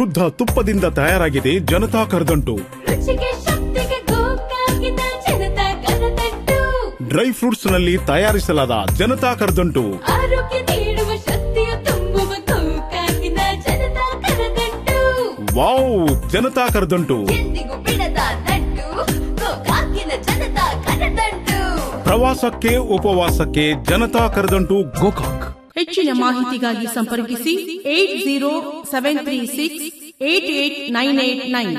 ಶುದ್ಧ ತುಪ್ಪದಿಂದ ತಯಾರಾಗಿದೆ ಜನತಾ ಕರ್ದಂಟು ರುಚಿಗೆ ಶಕ್ತಿಗೆ ಗೋಕಾಕಿನ ಜನತಾ ಕರತಟ್ಟು ಡ್ರೈ ಫ್ರೂಟ್ಸ್ ನಲ್ಲಿ ತಯಾರಿಸಲಾದ ಜನತಾ ಕರ್ದಂಟು ಆರೋಗ್ಯ ನೀಡುವ ಶಕ್ತಿಯ ತುಂಬುವ ಗೋಕಾಕಿನ ಜನತಾ ಕರತಟ್ಟು ವಾವ್ ಜನತಾ ಕರ್ದಂಟು ಎಂದಿಗೂ ಬಿಡದ ನಂಟು ಗೋಕಾಕಿನ ಜನತಾ ಕರತಟ್ಟು ಪ್ರವಾಸಕ್ಕೆ ಉಪವಾಸಕ್ಕೆ ಜನತಾ ಕರ್ದಂಟು ಗೋಕಾಕ್ ಹೆಚ್ಚಿನ ಮಾಹಿತಿಗಾಗಿ ಸಂಪರ್ಕಿಸಿ eight zero seven three six eight eight nine eight nine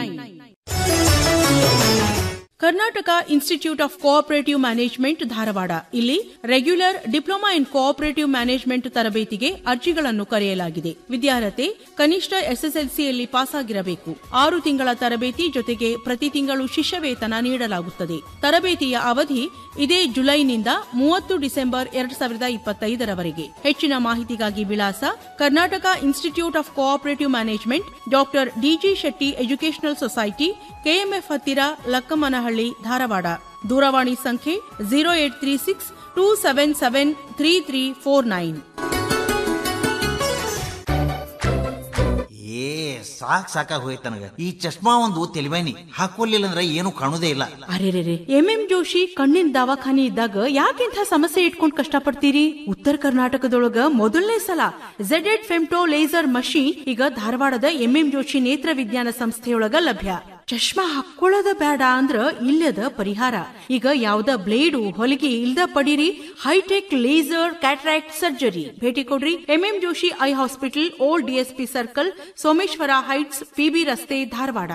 Karnataka institute of cooperative management Dharwad ಇಲ್ಲಿ regular diploma in cooperative management ತರಬೇತಿಗೆ ಅರ್ಜಿಗಳನ್ನು ಕರೆಯಲಾಗಿದೆ ವಿದ್ಯಾರ್ಹತೆ ಕನಿಷ್ಠ ಎಸ್ಎಸ್ಎಲ್ಸಿಯಲ್ಲಿ ಪಾಸಾಗಿರಬೇಕು ಆರು ತಿಂಗಳ ತರಬೇತಿ ಜೊತೆಗೆ ಪ್ರತಿ ತಿಂಗಳು ಶಿಷ್ಯ ವೇತನ ನೀಡಲಾಗುತ್ತದೆ ತರಬೇತಿಯ ಅವಧಿ ಇದೇ ಜುಲೈನಿಂದ ಮೂವತ್ತು ಡಿಸೆಂಬರ್ ಎರಡ್ ಸಾವಿರದ ಇಪ್ಪತ್ತೈದರವರೆಗೆ ಹೆಚ್ಚಿನ ಮಾಹಿತಿಗಾಗಿ ವಿಳಾಸ Karnataka institute of cooperative management doctor D G Shetty educational society KMF ಹತ್ತಿರ ಲಕ್ಕಮ್ಮನಹಳ್ಳಿ ಧಾರವಾಡ ದೂರವಾಣಿ ಸಂಖ್ಯೆ zero eight three six two seven seven three three four nine ಏ ಸಾಕ್ ಸಾಕಾಗ್ ಹೋಯ್ತು ನನಗ ಈ ಚಶ್ಮಾ ಒಂದು ತೆಲಿವೈನಿ ಹಾಕೊಲ್ಲಿಲ್ಲ ಅಂದ್ರೆ ಏನು ಕಾಣುದೇ ಇಲ್ಲ ಅರೆರೆರೆ ಎಂ ಎಂ ಜೋಶಿ ಕಣ್ಣಿನ ದವಾಖಾನೆ ಇದ್ದಾಗ ಯಾಕಿಂಥ ಸಮಸ್ಯೆ ಇಟ್ಕೊಂಡ್ ಕಷ್ಟಪಡ್ತೀರಿ ಉತ್ತರ ಕರ್ನಾಟಕದೊಳಗ ಮೊದಲನೇ ಸಲ ಝೆಡ್ ಎಡ್ ಫೆಮ್ಟೋ ಲೇಸರ್ ಮಷೀನ್ ಈಗ ಧಾರವಾಡದ ಎಂ ಎಂ ಜೋಶಿ ನೇತ್ರ ವಿಜ್ಞಾನ ಸಂಸ್ಥೆಯೊಳಗ ಲಭ್ಯ ಚಶ್ಮಾ ಹಾಕೊಳ್ಳೋದ ಬೇಡ ಅಂದ್ರ ಇಲ್ಲದ ಪರಿಹಾರ ಈಗ ಯಾವ್ದ ಬ್ಲೇಡು ಹೊಲಿಗೆ ಇಲ್ದ ಪಡೀರಿ ಹೈಟೆಕ್ ಲೇಸರ್ ಕ್ಯಾಟ್ರಾಕ್ಟ್ ಸರ್ಜರಿ ಭೇಟಿ ಕೊಡ್ರಿ M M Joshi eye hospital old DSP circle Someshwara heights P B ರಸ್ತೆ Dharwad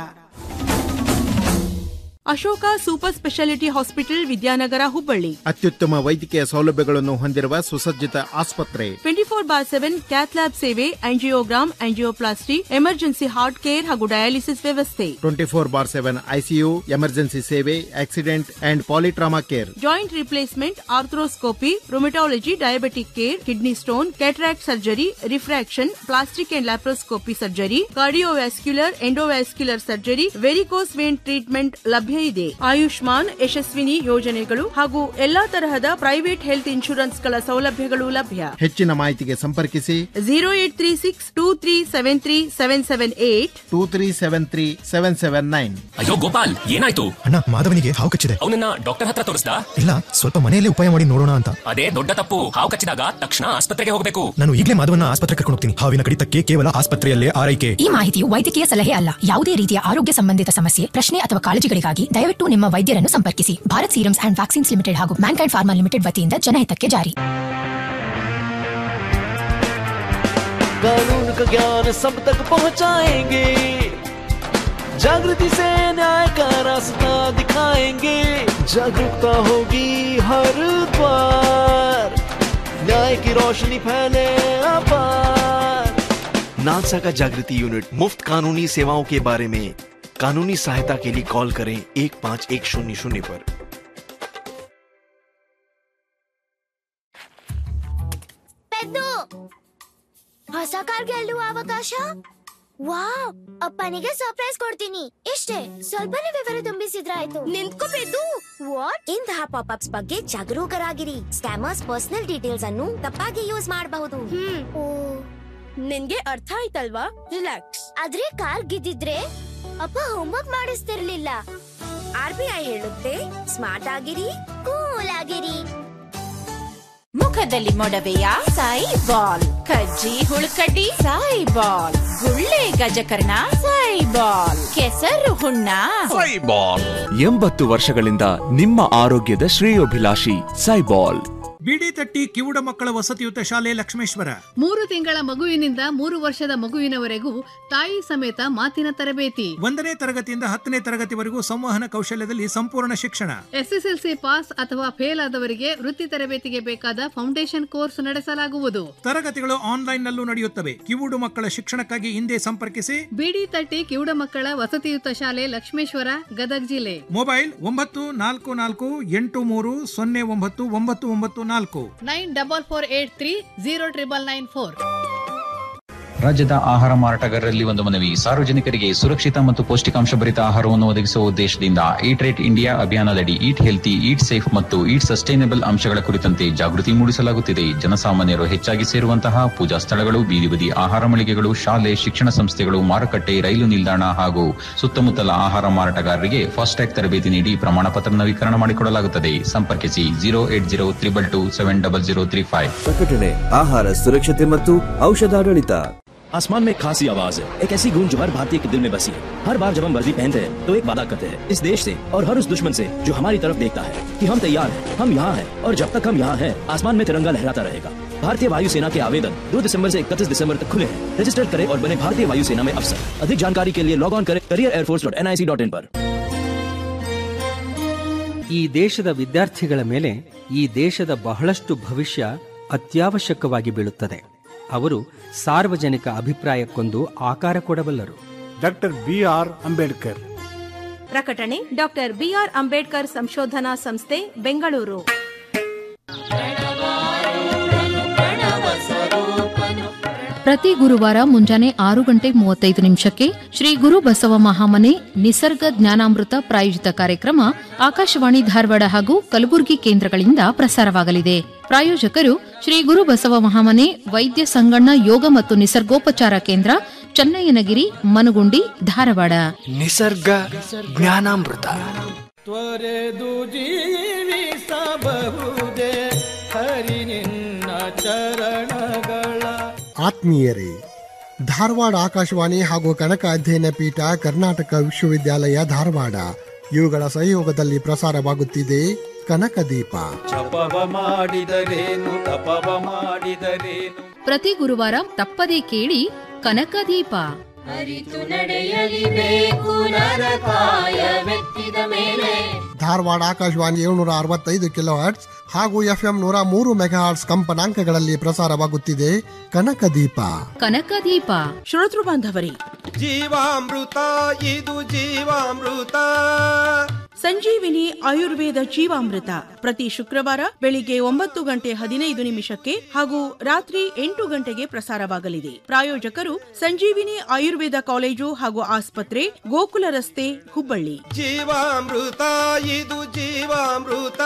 Ashoka super speciality hospital Vidyanagar Hubballi ಅತ್ಯುತ್ತಮ ವೈದ್ಯಕೀಯ ಸೌಲಭ್ಯಗಳನ್ನು ಹೊಂದಿರುವ ಸುಸಜ್ಜಿತ ಆಸ್ಪತ್ರೆ twenty four bar seven cath lab ಸೇವೆ angiogram angioplasty emergency heart care ಹಾಗೂ ಡಯಾಲಿಸಿಸ್ ವ್ಯವಸ್ಥೆ twenty four bar seven ICU emergency ಸೇವೆ accident and polytrauma care joint replacement arthroscopy rheumatology diabetic care kidney stone cataract surgery refraction plastic and laparoscopy surgery cardiovascular endovascular surgery varicose vein treatment ಲಭ್ಯ ಇದೆ ಆಯುಷ್ಮಾನ್ ಯಶಸ್ವಿನಿ ಯೋಜನೆಗಳು ಹಾಗೂ ಎಲ್ಲಾ ತರಹದ private health insurance ಗಳ ಸೌಲಭ್ಯಗಳು ಲಭ್ಯ ಹೆಚ್ಚಿನ ಮಾಹಿತಿಗೆ ಸಂಪರ್ಕಿಸಿ zero eight three six two three seven three seven seven eight two three seven three seven seven nine ಅಯ್ಯೋ ಗೋಪಾಲ್ ಏನಾಯ್ತು ಅಣ್ಣ ಮಾಧವನಿಗೆ ಹಾವು ಕಚ್ಚಿದೆ ಅವನನ್ನ ಡಾಕ್ಟರ್ ಹತ್ರ ತೋರಿಸ್ದ ಇಲ್ಲ ಸ್ವಲ್ಪ ಮನೆಯಲ್ಲೇ ಉಪಾಯ ಮಾಡಿ ನೋಡೋಣ ಅಂತ ಅದೇ ದೊಡ್ಡ ತಪ್ಪು ಹಾವು ಕಚ್ಚಿದಾಗ ತಕ್ಷಣ ಆಸ್ಪತ್ರೆಗೆ ಹೋಗಬೇಕು ನಾನು ಈಗಲೇ ಮಾಧವನ ಆಸ್ಪತ್ರೆ ಕರ್ಕೊಂಡು ಹೋಗ್ತೀನಿ ಹಾವಿನ ಕಡಿತಕ್ಕೆ ಕೇವಲ ಆಸ್ಪತ್ರೆಯಲ್ಲೇ ಆರೈಕೆ ಈ ಮಾಹಿತಿಯು ವೈದ್ಯಕೀಯ ಸಲಹೆ ಅಲ್ಲ ಯಾವುದೇ ರೀತಿಯ ಆರೋಗ್ಯ ಸಂಬಂಧಿತ ಸಮಸ್ಯೆ ಪ್ರಶ್ನೆ ಅಥವಾ ಕಾಳಜಿಗಳಿಗಾಗಿ ದಯವಿಟ್ಟು ನಿಮ್ಮ ವೈದ್ಯರನ್ನು ಸಂಪರ್ಕಿಸಿ Bharat serums and vaccines limited ಹಾಗೂ ಮ್ಯಾನ್ಕೈಂಡ್ ಫಾರ್ಮಾ ಲಿಮಿಟೆಡ್ ವತಿಯಿಂದ ಜನಹಿತಕ್ಕೆ ಜಾರಿ कानून का ज्ञान सब तक पहुंचाएंगे जागृति से न्याय का रास्ता दिखाएंगे जागरूकता होगी हर द्वार न्याय की रोशनी फैले अपार नालसा का जागृति यूनिट मुफ्त कानूनी सेवाओं के बारे में कानूनी सहायता के लिए कॉल करें एक पाँच एक शून्य शून्य पर ಪೆದ್ದು ಹೊಸ ಕಾರ್ ಗೆಲ್ಲುವ ಅವಕಾಶ ವಾವ್ ಅಪ್ಪನಿಗೆ ಸರ್ಪ್ರೈಸ್ ಕೊಡ್ತೀನಿ ಇಷ್ಟೇ ಸ್ವಲ್ಪನೇ ವಿವರ ತುಂಬಿಸಿದ್ರಾಯ್ತು ನಿಂತ್ಕೋ ಪೆದ್ದು ವಾಟ್ ಇಂತಹ ಪಾಪ್ ಅಪ್ಸ್ ಬಗ್ಗೆ ಜಾಗರೂಕರಾಗಿರಿ ಸ್ಕ್ಯಾಮರ್ಸ್ ಪರ್ಸನಲ್ ಡೀಟೇಲ್ಸ್ ಅನ್ನು ತಪ್ಪಾಗಿ ಯೂಸ್ ಮಾಡಬಹುದು ಓ ನಿನ್ಗೆ ಅರ್ಥ ಆಯ್ತಲ್ವಾ ರಿಲ್ಯಾಕ್ಸ್ ಆದ್ರೆ ಕಾರ್ ಗಿದ್ದಿದ್ರೆ ಅಪ್ಪ ಹೋಮ್ವರ್ಕ್ ಮಾಡಿಸ್ತಿರ್ಲಿಲ್ಲ ಆರ್ ಬಿ ಐ ಹೇಳುತ್ತೆ ಸ್ಮಾರ್ಟ್ ಆಗಿರಿ ಕೂಲ್ ಆಗಿರಿ ಮುಖದಲ್ಲಿ ಮೊಡವೆಯ ಸಾಯಿ ಬಾಲ್ ಕಜ್ಜಿ ಹುಳುಕಡ್ಡಿ ಸಾಯಿ ಬಾಲ್ ಗುಳ್ಳೆ ಗಜಕರ್ಣ ಸಾಯಿ ಬಾಲ್ ಕೆಸರು ಹುಣ್ಣ ಎಂಬತ್ತು ವರ್ಷಗಳಿಂದ ನಿಮ್ಮ ಆರೋಗ್ಯದ ಶ್ರೇಯೋಭಿಲಾಷಿ ಸೈಬಾಲ್ ಬಿಡಿ ತಟ್ಟಿ ಕಿವುಡ ಮಕ್ಕಳ ವಸತಿಯುತ ಶಾಲೆ ಲಕ್ಷ್ಮೇಶ್ವರ ಮೂರು ತಿಂಗಳ ಮಗುವಿನಿಂದ ಮೂರು ವರ್ಷದ ಮಗುವಿನವರೆಗೂ ತಾಯಿ ಸಮೇತ ಮಾತಿನ ತರಬೇತಿ ಒಂದನೇ ತರಗತಿಯಿಂದ ಹತ್ತನೇ ತರಗತಿವರೆಗೂ ಸಂವಹನ ಕೌಶಲ್ಯದಲ್ಲಿ ಸಂಪೂರ್ಣ ಶಿಕ್ಷಣ ಎಸ್ಎಸ್ಎಲ್ಸಿ ಪಾಸ್ ಅಥವಾ ಫೇಲ್ ಆದವರಿಗೆ ವೃತ್ತಿ ತರಬೇತಿಗೆ ಬೇಕಾದ ಫೌಂಡೇಶನ್ ಕೋರ್ಸ್ ನಡೆಸಲಾಗುವುದು ತರಗತಿಗಳು ಆನ್ಲೈನ್ ನಲ್ಲೂ ನಡೆಯುತ್ತವೆ ಕಿವುಡು ಮಕ್ಕಳ ಶಿಕ್ಷಣಕ್ಕಾಗಿ ಹಿಂದೆ ಸಂಪರ್ಕಿಸಿ ಬಿಡಿ ತಟ್ಟಿ ಕಿವುಡ ಮಕ್ಕಳ ವಸತಿಯುತ ಶಾಲೆ ಲಕ್ಷ್ಮೇಶ್ವರ ಗದಗ್ ಜಿಲ್ಲೆ ಮೊಬೈಲ್ ಒಂಬತ್ತು ನಾಲ್ಕು ನಾಲ್ಕು ಎಂಟು ಮೂರು ಸೊನ್ನೆ ಒಂಬತ್ತು ಒಂಬತ್ತು ಒಂಬತ್ತು ನಾಲ್ಕು nine double four eight three zero triple nine four ರಾಜ್ಯದ ಆಹಾರ ಮಾರಾಟಗಾರರಲ್ಲಿ ಒಂದು ಮನವಿ ಸಾರ್ವಜನಿಕರಿಗೆ ಸುರಕ್ಷಿತ ಮತ್ತು ಪೌಷ್ಟಿಕಾಂಶ ಭರಿತ ಆಹಾರವನ್ನು ಒದಗಿಸುವ ಉದ್ದೇಶದಿಂದ ಈಟ್ ರೇಟ್ ಇಂಡಿಯಾ ಅಭಿಯಾನದಡಿ ಈಟ್ ಹೆಲ್ತಿ ಈಟ್ ಸೇಫ್ ಮತ್ತು ಈಟ್ ಸಸ್ಟೈನಬಲ್ ಅಂಶಗಳ ಕುರಿತಂತೆ ಜಾಗೃತಿ ಮೂಡಿಸಲಾಗುತ್ತಿದೆ ಜನಸಾಮಾನ್ಯರು ಹೆಚ್ಚಾಗಿ ಸೇರುವಂತಹ ಪೂಜಾ ಸ್ಥಳಗಳು ಬೀದಿ ಬದಿ ಆಹಾರ ಮಳಿಗೆಗಳು ಶಾಲೆ ಶಿಕ್ಷಣ ಸಂಸ್ಥೆಗಳು ಮಾರುಕಟ್ಟೆ ರೈಲು ನಿಲ್ದಾಣ ಹಾಗೂ ಸುತ್ತಮುತ್ತಲ ಆಹಾರ ಮಾರಾಟಗಾರರಿಗೆ ಫಾಸ್ಟ್ಯಾಗ್ ತರಬೇತಿ ನೀಡಿ ಪ್ರಮಾಣ ಪತ್ರ ನವೀಕರಣ ಮಾಡಿಕೊಡಲಾಗುತ್ತದೆ ಸಂಪರ್ಕಿಸಿ zero eight zero triple two seven double zero three five ಪ್ರಕಟಣೆ ಆಹಾರ ಸುರಕ್ಷತೆ ಮತ್ತು ಔಷಧಾಡಳಿತ आसमान में एक खासी आवाज है एक ऐसी गूंज जो हर भारतीय के दिल में बसी है हर बार जब हम वर्दी पहनते हैं तो एक वादा करते हैं इस देश से और हर उस दुश्मन से जो हमारी तरफ देखता है कि हम तैयार हैं हम यहाँ हैं और जब तक हम यहाँ हैं आसमान में तिरंगा लहराता रहेगा भारतीय वायुसेना के आवेदन 2 दिसंबर से 31 दिसंबर तक खुले हैं रजिस्टर करें और बने भारतीय वायुसेना में अफसर अधिक जानकारी के लिए लॉग ऑन करें career air force dot N I C dot in पर ಈ ದೇಶದ ವಿದ್ಯಾರ್ಥಿಗಳ ಮೇಲೆ ಈ ದೇಶದ ಬಹಳಷ್ಟು ಭವಿಷ್ಯ ಅತ್ಯವಶ್ಯಕವಾಗಿ ಬೀಳುತ್ತದೆ ಅವರು ಸಾರ್ವಜನಿಕ ಅಭಿಪ್ರಾಯಕ್ಕೊಂದು ಆಕಾರ ಕೊಡಬಲ್ಲರು ಡಾಕ್ಟರ್ ಬಿ ಆರ್ ಅಂಬೇಡ್ಕರ್ ಪ್ರಕಟಣೆ ಡಾಕ್ಟರ್ ಬಿಆರ್ ಅಂಬೇಡ್ಕರ್ ಸಂಶೋಧನಾ ಸಂಸ್ಥೆ ಬೆಂಗಳೂರು ಪ್ರತಿ ಗುರುವಾರ ಮುಂಜಾನೆ ಆರು ಗಂಟೆ ಮೂವತ್ತೈದು ನಿಮಿಷಕ್ಕೆ ಶ್ರೀ ಗುರು ಬಸವ ಮಹಾಮನೆ ನಿಸರ್ಗ ಜ್ಞಾನಾಮೃತ ಪ್ರಾಯೋಜಿತ ಕಾರ್ಯಕ್ರಮ ಆಕಾಶವಾಣಿ ಧಾರವಾಡ ಹಾಗೂ ಕಲಬುರಗಿ ಕೇಂದ್ರಗಳಿಂದ ಪ್ರಸಾರವಾಗಲಿದೆ ಪ್ರಾಯೋಜಕರು ಶ್ರೀ ಗುರು ಬಸವ ಮಹಾಮನೆ ವೈದ್ಯ ಸಂಗಣ್ಣ ಯೋಗ ಮತ್ತು ನಿಸರ್ಗೋಪಚಾರ ಕೇಂದ್ರ ಚನ್ನಯ್ಯನಗಿರಿ ಮನಗುಂಡಿ ಧಾರವಾಡ ನಿಸರ್ಗ ಜ್ಞಾನಾಮೃತ ತ್ವರೆದು ಜೀವಿಸಬಹುದೇ ಹರಿ ನಿನ್ನ ಚರಣಗಳ ಆತ್ಮೀಯರೇ ಧಾರವಾಡ ಆಕಾಶವಾಣಿ ಹಾಗೂ ಕನಕ ಅಧ್ಯಯನ ಪೀಠ ಕರ್ನಾಟಕ ವಿಶ್ವವಿದ್ಯಾಲಯ ಧಾರವಾಡ ಇವುಗಳ ಸಹಯೋಗದಲ್ಲಿ ಪ್ರಸಾರವಾಗುತ್ತಿದೆ ಕನಕ ದೀಪ ಜಪವ ಮಾಡಿದರೇನು ತಪವ ಮಾಡಿದರೇನು ಪ್ರತಿ ಗುರುವಾರ ತಪ್ಪದೇ ಕೇಳಿ ಕನಕದೀಪ ಅರಿತು ನಡೆಯಲಿಬೇಕು ನರಕಾಯವೆತ್ತಿದ ಮೇಲೆ ಧಾರವಾಡ ಆಕಾಶವಾಣಿ ಏಳ್ನೂರ ಅರವತ್ತೈದು ಕಿಲೋ ಹರ್ಟ್ಸ್ ಹಾಗೂ ಎಫ್ಎಂ ನೂರ ಮೂರು ಮೆಗಾಹರ್ಟ್ಸ್ ಕಂಪನಾಂಕಗಳಲ್ಲಿ ಪ್ರಸಾರವಾಗುತ್ತಿದೆ ಕನಕ ದೀಪ ಕನಕದೀಪ ಶ್ರೋತೃ ಬಾಂಧವರೇ ಜೀವಾಮೃತ ಇದು ಜೀವಾಮೃತ ಸಂಜೀವಿನಿ ಆಯುರ್ವೇದ ಜೀವಾಮೃತ ಪ್ರತಿ ಶುಕ್ರವಾರ ಬೆಳಿಗ್ಗೆ ಒಂಬತ್ತು ಗಂಟೆ ಹದಿನೈದು ನಿಮಿಷಕ್ಕೆ ಹಾಗೂ ರಾತ್ರಿ ಎಂಟು ಗಂಟೆಗೆ ಪ್ರಸಾರವಾಗಲಿದೆ ಪ್ರಾಯೋಜಕರು ಸಂಜೀವಿನಿ ಆಯುರ್ವೇದ ಕಾಲೇಜು ಹಾಗೂ ಆಸ್ಪತ್ರೆ ಗೋಕುಲ ರಸ್ತೆ ಹುಬ್ಬಳ್ಳಿ ಜೀವಾಮೃತ ಇದು ಜೀವಾಮೃತ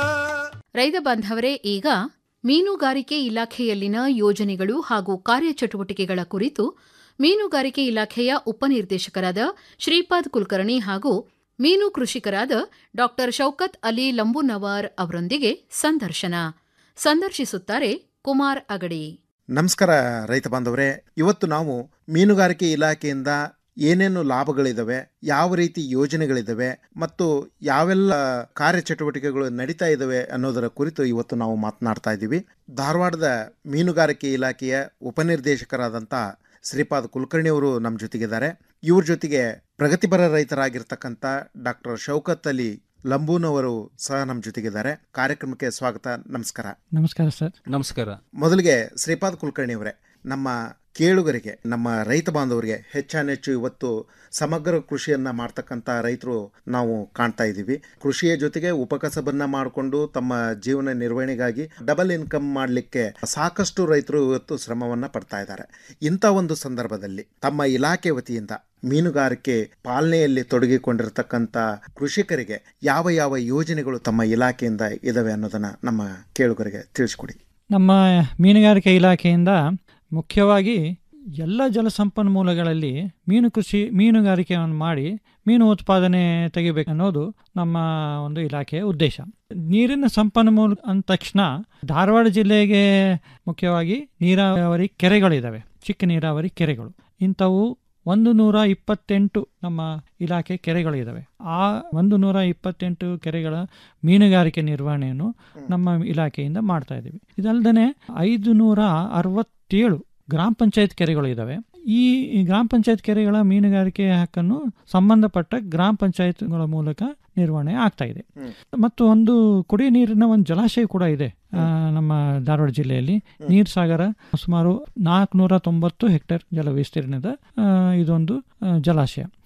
ರೈತ ಬಾಂಧವರೇ ಈಗ ಮೀನುಗಾರಿಕೆ ಇಲಾಖೆಯಲ್ಲಿನ ಯೋಜನೆಗಳು ಹಾಗೂ ಕಾರ್ಯಚಟುವಟಿಕೆಗಳ ಕುರಿತು ಮೀನುಗಾರಿಕೆ ಇಲಾಖೆಯ ಉಪನಿರ್ದೇಶಕರಾದ ಶ್ರೀಪಾದ್ ಕುಲಕರ್ಣಿ ಹಾಗೂ ಮೀನು ಕೃಷಿಕರಾದ ಡಾಕ್ಟರ್ ಶೌಕತ್ ಅಲಿ ಲಂಬುನವಾರ್ ಅವರೊಂದಿಗೆ ಸಂದರ್ಶನ ಸಂದರ್ಶಿಸುತ್ತಾರೆ ಕುಮಾರ್ ಅಗಡಿ ನಮಸ್ಕಾರ ರೈತ ಬಾಂಧವರೇ ಇವತ್ತು ನಾವು ಮೀನುಗಾರಿಕೆ ಇಲಾಖೆಯಿಂದ ಏನೇನು ಲಾಭಗಳಿದಾವೆ ಯಾವ ರೀತಿ ಯೋಜನೆಗಳಿದಾವೆ ಮತ್ತು ಯಾವೆಲ್ಲ ಕಾರ್ಯಚಟುವಟಿಕೆಗಳು ನಡೀತಾ ಇದ್ದಾವೆ ಅನ್ನೋದರ ಕುರಿತು ಇವತ್ತು ನಾವು ಮಾತನಾಡ್ತಾ ಇದ್ದೀವಿ ಧಾರವಾಡದ ಮೀನುಗಾರಿಕೆ ಇಲಾಖೆಯ ಉಪನಿರ್ದೇಶಕರಾದಂಥ ಶ್ರೀಪಾದ್ ಕುಲಕರ್ಣಿ ಅವರು ನಮ್ಮ ಜೊತೆಗಿದ್ದಾರೆ ಇವ್ರ ಜೊತೆಗೆ ಪ್ರಗತಿಪರ ರೈತರಾಗಿರ್ತಕ್ಕಂಥ ಡಾಕ್ಟರ್ ಶೌಕತ್ ಅಲಿ ಲಂಬೂನವರು ಸಹ ನಮ್ಮ ಜೊತೆಗಿದ್ದಾರೆ ಕಾರ್ಯಕ್ರಮಕ್ಕೆ ಸ್ವಾಗತ ನಮಸ್ಕಾರ ನಮಸ್ಕಾರ ಸರ್ ನಮಸ್ಕಾರ ಮೊದಲಿಗೆ ಶ್ರೀಪಾದ್ ಕುಲಕರ್ಣಿ ಅವರೇ ನಮ್ಮ ಕೇಳುಗರಿಗೆ ನಮ್ಮ ರೈತ ಬಾಂಧವರಿಗೆ ಹೆಚ್ಚಾನೆಚ್ಚು ಇವತ್ತು ಸಮಗ್ರ ಕೃಷಿಯನ್ನ ಮಾಡ್ತಕ್ಕಂಥ ರೈತರು ನಾವು ಕಾಣ್ತಾ ಇದ್ದೀವಿ ಕೃಷಿಯ ಜೊತೆಗೆ ಉಪಕಸಬನ್ನ ಮಾಡಿಕೊಂಡು ತಮ್ಮ ಜೀವನ ನಿರ್ವಹಣೆಗಾಗಿ ಡಬಲ್ ಇನ್ಕಮ್ ಮಾಡಲಿಕ್ಕೆ ಸಾಕಷ್ಟು ರೈತರು ಇವತ್ತು ಶ್ರಮವನ್ನ ಪಡ್ತಾ ಇದ್ದಾರೆ ಇಂಥ ಒಂದು ಸಂದರ್ಭದಲ್ಲಿ ತಮ್ಮ ಇಲಾಖೆ ವತಿಯಿಂದ ಮೀನುಗಾರಿಕೆ ಪಾಲನೆಯಲ್ಲಿ ತೊಡಗಿಕೊಂಡಿರ್ತಕ್ಕಂಥ ಕೃಷಿಕರಿಗೆ ಯಾವ ಯಾವ ಯೋಜನೆಗಳು ತಮ್ಮ ಇಲಾಖೆಯಿಂದ ಇದಾವೆ ಅನ್ನೋದನ್ನ ನಮ್ಮ ಕೇಳುಗರಿಗೆ ತಿಳಿಸ್ಕೊಡಿ ನಮ್ಮ ಮೀನುಗಾರಿಕೆ ಇಲಾಖೆಯಿಂದ ಮುಖ್ಯವಾಗಿ ಎಲ್ಲ ಜಲಸಂಪನ್ಮೂಲಗಳಲ್ಲಿ ಮೀನು ಕೃಷಿ ಮೀನುಗಾರಿಕೆಯನ್ನು ಮಾಡಿ ಮೀನು ಉತ್ಪಾದನೆ ತೆಗಿಬೇಕು ಅನ್ನೋದು ನಮ್ಮ ಒಂದು ಇಲಾಖೆಯ ಉದ್ದೇಶ ನೀರಿನ ಸಂಪನ್ಮೂಲ ಅಂದ ತಕ್ಷಣ ಧಾರವಾಡ ಜಿಲ್ಲೆಗೆ ಮುಖ್ಯವಾಗಿ ನೀರಾವರಿ ಕೆರೆಗಳಿದ್ದಾವೆ ಚಿಕ್ಕ ನೀರಾವರಿ ಕೆರೆಗಳು ಇಂಥವು ಒಂದು ನೂರ ಇಪ್ಪತ್ತೆಂಟು ನಮ್ಮ ಇಲಾಖೆ ಕೆರೆಗಳಿದ್ದಾವೆ ಆ ಒಂದು ನೂರ ಇಪ್ಪತ್ತೆಂಟು ಕೆರೆಗಳ ಮೀನುಗಾರಿಕೆ ನಿರ್ವಹಣೆಯನ್ನು ನಮ್ಮ ಇಲಾಖೆಯಿಂದ ಮಾಡ್ತಾ ಇದ್ದೀವಿ ಇದಲ್ಲದೆ ಐದು ನೂರ ಅರವತ್ತೇಳು ಗ್ರಾಮ ಪಂಚಾಯತ್ ಕೆರೆಗಳು ಇದ್ದಾವೆ ಈ ಗ್ರಾಮ ಪಂಚಾಯತ್ ಕೆರೆಗಳ ಮೀನುಗಾರಿಕೆ ಹಕ್ಕನ್ನು ಸಂಬಂಧಪಟ್ಟ ಗ್ರಾಮ ಪಂಚಾಯತ್ಗಳ ಮೂಲಕ ನಿರ್ವಹಣೆ ಆಗ್ತಾ ಇದೆ ಮತ್ತು ಒಂದು ಕುಡಿಯ ನೀರಿನ ಒಂದು ಜಲಾಶಯ ಕೂಡ ಇದೆ ಆ, ನಮ್ಮ ಧಾರವಾಡ ಜಿಲ್ಲೆಯಲ್ಲಿ ನೀರ್ ಸಾಗರ ಸುಮಾರು ನಾಲ್ಕುನೂರ ತೊಂಬತ್ತು ಹೆಕ್ಟೇರ್ ಜಲ ವಿಸ್ತೀರ್ಣದ ಆ, ಇದೊಂದು ಆ, ಜಲಾಶಯ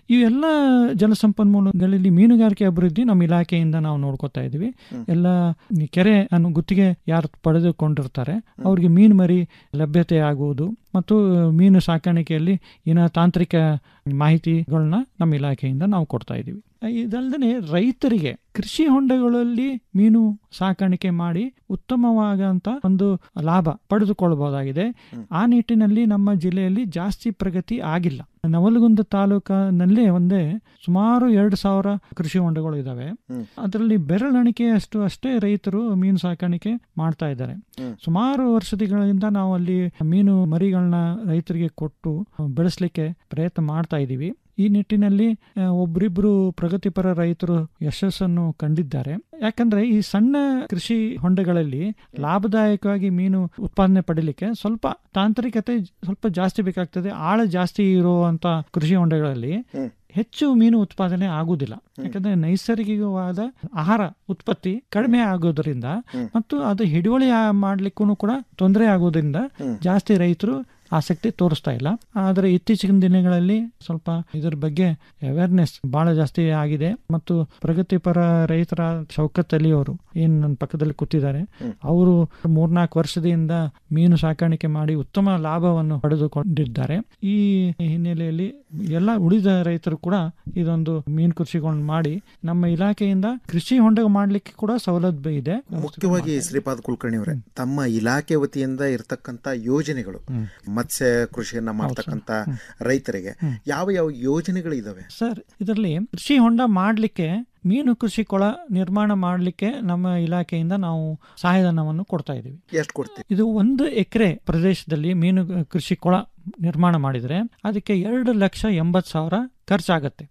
ಇವೆಲ್ಲ ಜಲಸಂಪನ್ಮೂಲಗಳಲ್ಲಿ ಮೀನುಗಾರಿಕೆ ಅಭಿವೃದ್ಧಿ ನಮ್ಮ ಇಲಾಖೆಯಿಂದ ನಾವು ನೋಡ್ಕೊತಾ ಇದ್ದೀವಿ ಎಲ್ಲ ಈ ಕೆರೆ ಅನ್ನು ಗುತ್ತಿಗೆ ಯಾರು ಪಡೆದುಕೊಂಡಿರ್ತಾರೆ ಅವ್ರಿಗೆ ಮೀನು ಮರಿ ಲಭ್ಯತೆ ಆಗುವುದು ಮತ್ತು ಮೀನು ಸಾಕಾಣಿಕೆಯಲ್ಲಿ ಏನ ತಾಂತ್ರಿಕ ಮಾಹಿತಿಗಳನ್ನ ನಮ್ಮ ಇಲಾಖೆಯಿಂದ ನಾವು ಕೊಡ್ತಾ ಇದ್ದೀವಿ ಇದಲ್ಲದೆ ರೈತರಿಗೆ ಕೃಷಿ ಹೊಂಡಗಳಲ್ಲಿ ಮೀನು ಸಾಕಾಣಿಕೆ ಮಾಡಿ ಉತ್ತಮವಾದಂತ ಒಂದು ಲಾಭ ಪಡೆದುಕೊಳ್ಳಬಹುದಾಗಿದೆ ಆ ನಿಟ್ಟಿನಲ್ಲಿ ನಮ್ಮ ಜಿಲ್ಲೆಯಲ್ಲಿ ಜಾಸ್ತಿ ಪ್ರಗತಿ ಆಗಿಲ್ಲ ನವಲಗುಂದ ತಾಲೂಕಿನಲ್ಲೇ ಒಂದೇ ಸುಮಾರು ಎರಡು ಸಾವಿರ ಕೃಷಿ ಹೊಂಡಗಳು ಇದಾವೆ ಅದರಲ್ಲಿ ಬೆರಳೆಣಿಕೆಯಷ್ಟು ಅಷ್ಟೇ ರೈತರು ಮೀನು ಸಾಕಾಣಿಕೆ ಮಾಡ್ತಾ ಇದ್ದಾರೆ ಸುಮಾರು ವರ್ಷಗಳಿಂದ ನಾವು ಅಲ್ಲಿ ಮೀನು ಮರಿಗಳನ್ನ ರೈತರಿಗೆ ಕೊಟ್ಟು ಬೆಳೆಸಲಿಕ್ಕೆ ಪ್ರಯತ್ನ ಮಾಡ್ತಾ ಇದ್ದೀವಿ ಈ ನಿಟ್ಟಿನಲ್ಲಿ ಆ, ಒಬ್ರಿಬ್ರು ಪ್ರಗತಿಪರ ರೈತರು ಯಶಸ್ಸನ್ನು ಕಂಡಿದ್ದಾರೆ ಯಾಕಂದ್ರೆ ಈ ಸಣ್ಣ ಕೃಷಿ ಹೊಂಡಗಳಲ್ಲಿ ಲಾಭದಾಯಕವಾಗಿ ಮೀನು ಉತ್ಪಾದನೆ ಪಡಿಲಿಕ್ಕೆ ಸ್ವಲ್ಪ ತಾಂತ್ರಿಕತೆ ಸ್ವಲ್ಪ ಜಾಸ್ತಿ ಬೇಕಾಗ್ತದೆ ಆಳ ಜಾಸ್ತಿ ಇರುವಂತ ಕೃಷಿ ಹೊಂಡಗಳಲ್ಲಿ ಹೆಚ್ಚು ಮೀನು ಉತ್ಪಾದನೆ ಆಗುವುದಿಲ್ಲ ಯಾಕಂದ್ರೆ ನೈಸರ್ಗಿಕವಾದ ಆಹಾರ ಉತ್ಪತ್ತಿ ಕಡಿಮೆ ಆಗೋದ್ರಿಂದ ಮತ್ತು ಅದು ಹಿಡುವಳಿ ಆ- ಮಾಡ್ಲಿಕ್ಕೂ ಕೂಡ ತೊಂದರೆ ಆಗೋದ್ರಿಂದ ಜಾಸ್ತಿ ರೈತರು ಆಸಕ್ತಿ ತೋರಿಸ್ತಾ ಇಲ್ಲ ಆದರೆ ಇತ್ತೀಚಿನ ದಿನಗಳಲ್ಲಿ ಸ್ವಲ್ಪ ಇದರ ಬಗ್ಗೆ ಅವೇರ್ನೆಸ್ ಬಹಳ ಜಾಸ್ತಿ ಆಗಿದೆ ಮತ್ತು ಪ್ರಗತಿಪರ ರೈತರ ಶೌಕತ್ ಅಲಿ ಅವರು ಏನ್ ನನ್ನ ಪಕ್ಕದಲ್ಲಿ ಕೂತಿದ್ದಾರೆ ಅವರು ಮೂರ್ನಾಲ್ಕು ವರ್ಷದಿಂದ ಮೀನು ಸಾಕಾಣಿಕೆ ಮಾಡಿ ಉತ್ತಮ ಲಾಭವನ್ನು ಪಡೆದುಕೊಂಡಿದ್ದಾರೆ ಈ ಹಿನ್ನೆಲೆಯಲ್ಲಿ ಎಲ್ಲ ಉಳಿದ ರೈತರು ಕೂಡ ಇದೊಂದು ಮೀನು ಕೃಷಿಗಳನ್ನು ಮಾಡಿ ನಮ್ಮ ಇಲಾಖೆಯಿಂದ ಕೃಷಿ ಹೊಂಡ ಮಾಡ್ಲಿಕ್ಕೆ ಕೂಡ ಸೌಲಭ್ಯ ಇದೆ ಮುಖ್ಯವಾಗಿ ಶ್ರೀಪಾದ್ ಕುಲಕರ್ಣಿ ಅವರೇ ತಮ್ಮ ಇಲಾಖೆ ವತಿಯಿಂದ ಇರತಕ್ಕಂತ ಯೋಜನೆಗಳು ಮತ್ಸ್ಯ ಕೃಷಿಯನ್ನ ಮಾಡ್ತಕ್ಕಂತ ರೈತರಿಗೆ ಯಾವ ಯಾವ ಯೋಜನೆಗಳು ಇದಾವೆ ಸರ್ ಇದರಲ್ಲಿ ಕೃಷಿ ಹೊಂಡ ಮಾಡಲಿಕ್ಕೆ ಮೀನು ಕೃಷಿ ಕೊಳ ನಿರ್ಮಾಣ ಮಾಡಲಿಕ್ಕೆ ನಮ್ಮ ಇಲಾಖೆಯಿಂದ ನಾವು ಸಹಾಯಧನವನ್ನು ಕೊಡ್ತಾ ಇದ್ದೀವಿ ಎಷ್ಟು ಕೊಡ್ತೀವಿ ಇದು ಒಂದು ಎಕರೆ ಪ್ರದೇಶದಲ್ಲಿ ಮೀನು ಕೃಷಿ ಕೊಳ ನಿರ್ಮಾಣ ಮಾಡಿದರೆ ಅದಕ್ಕೆ ಎರಡು ಲಕ್ಷ ಎಂಬತ್ತು ಸಾವಿರ ಖರ್ಚಾಗತ್ತೆ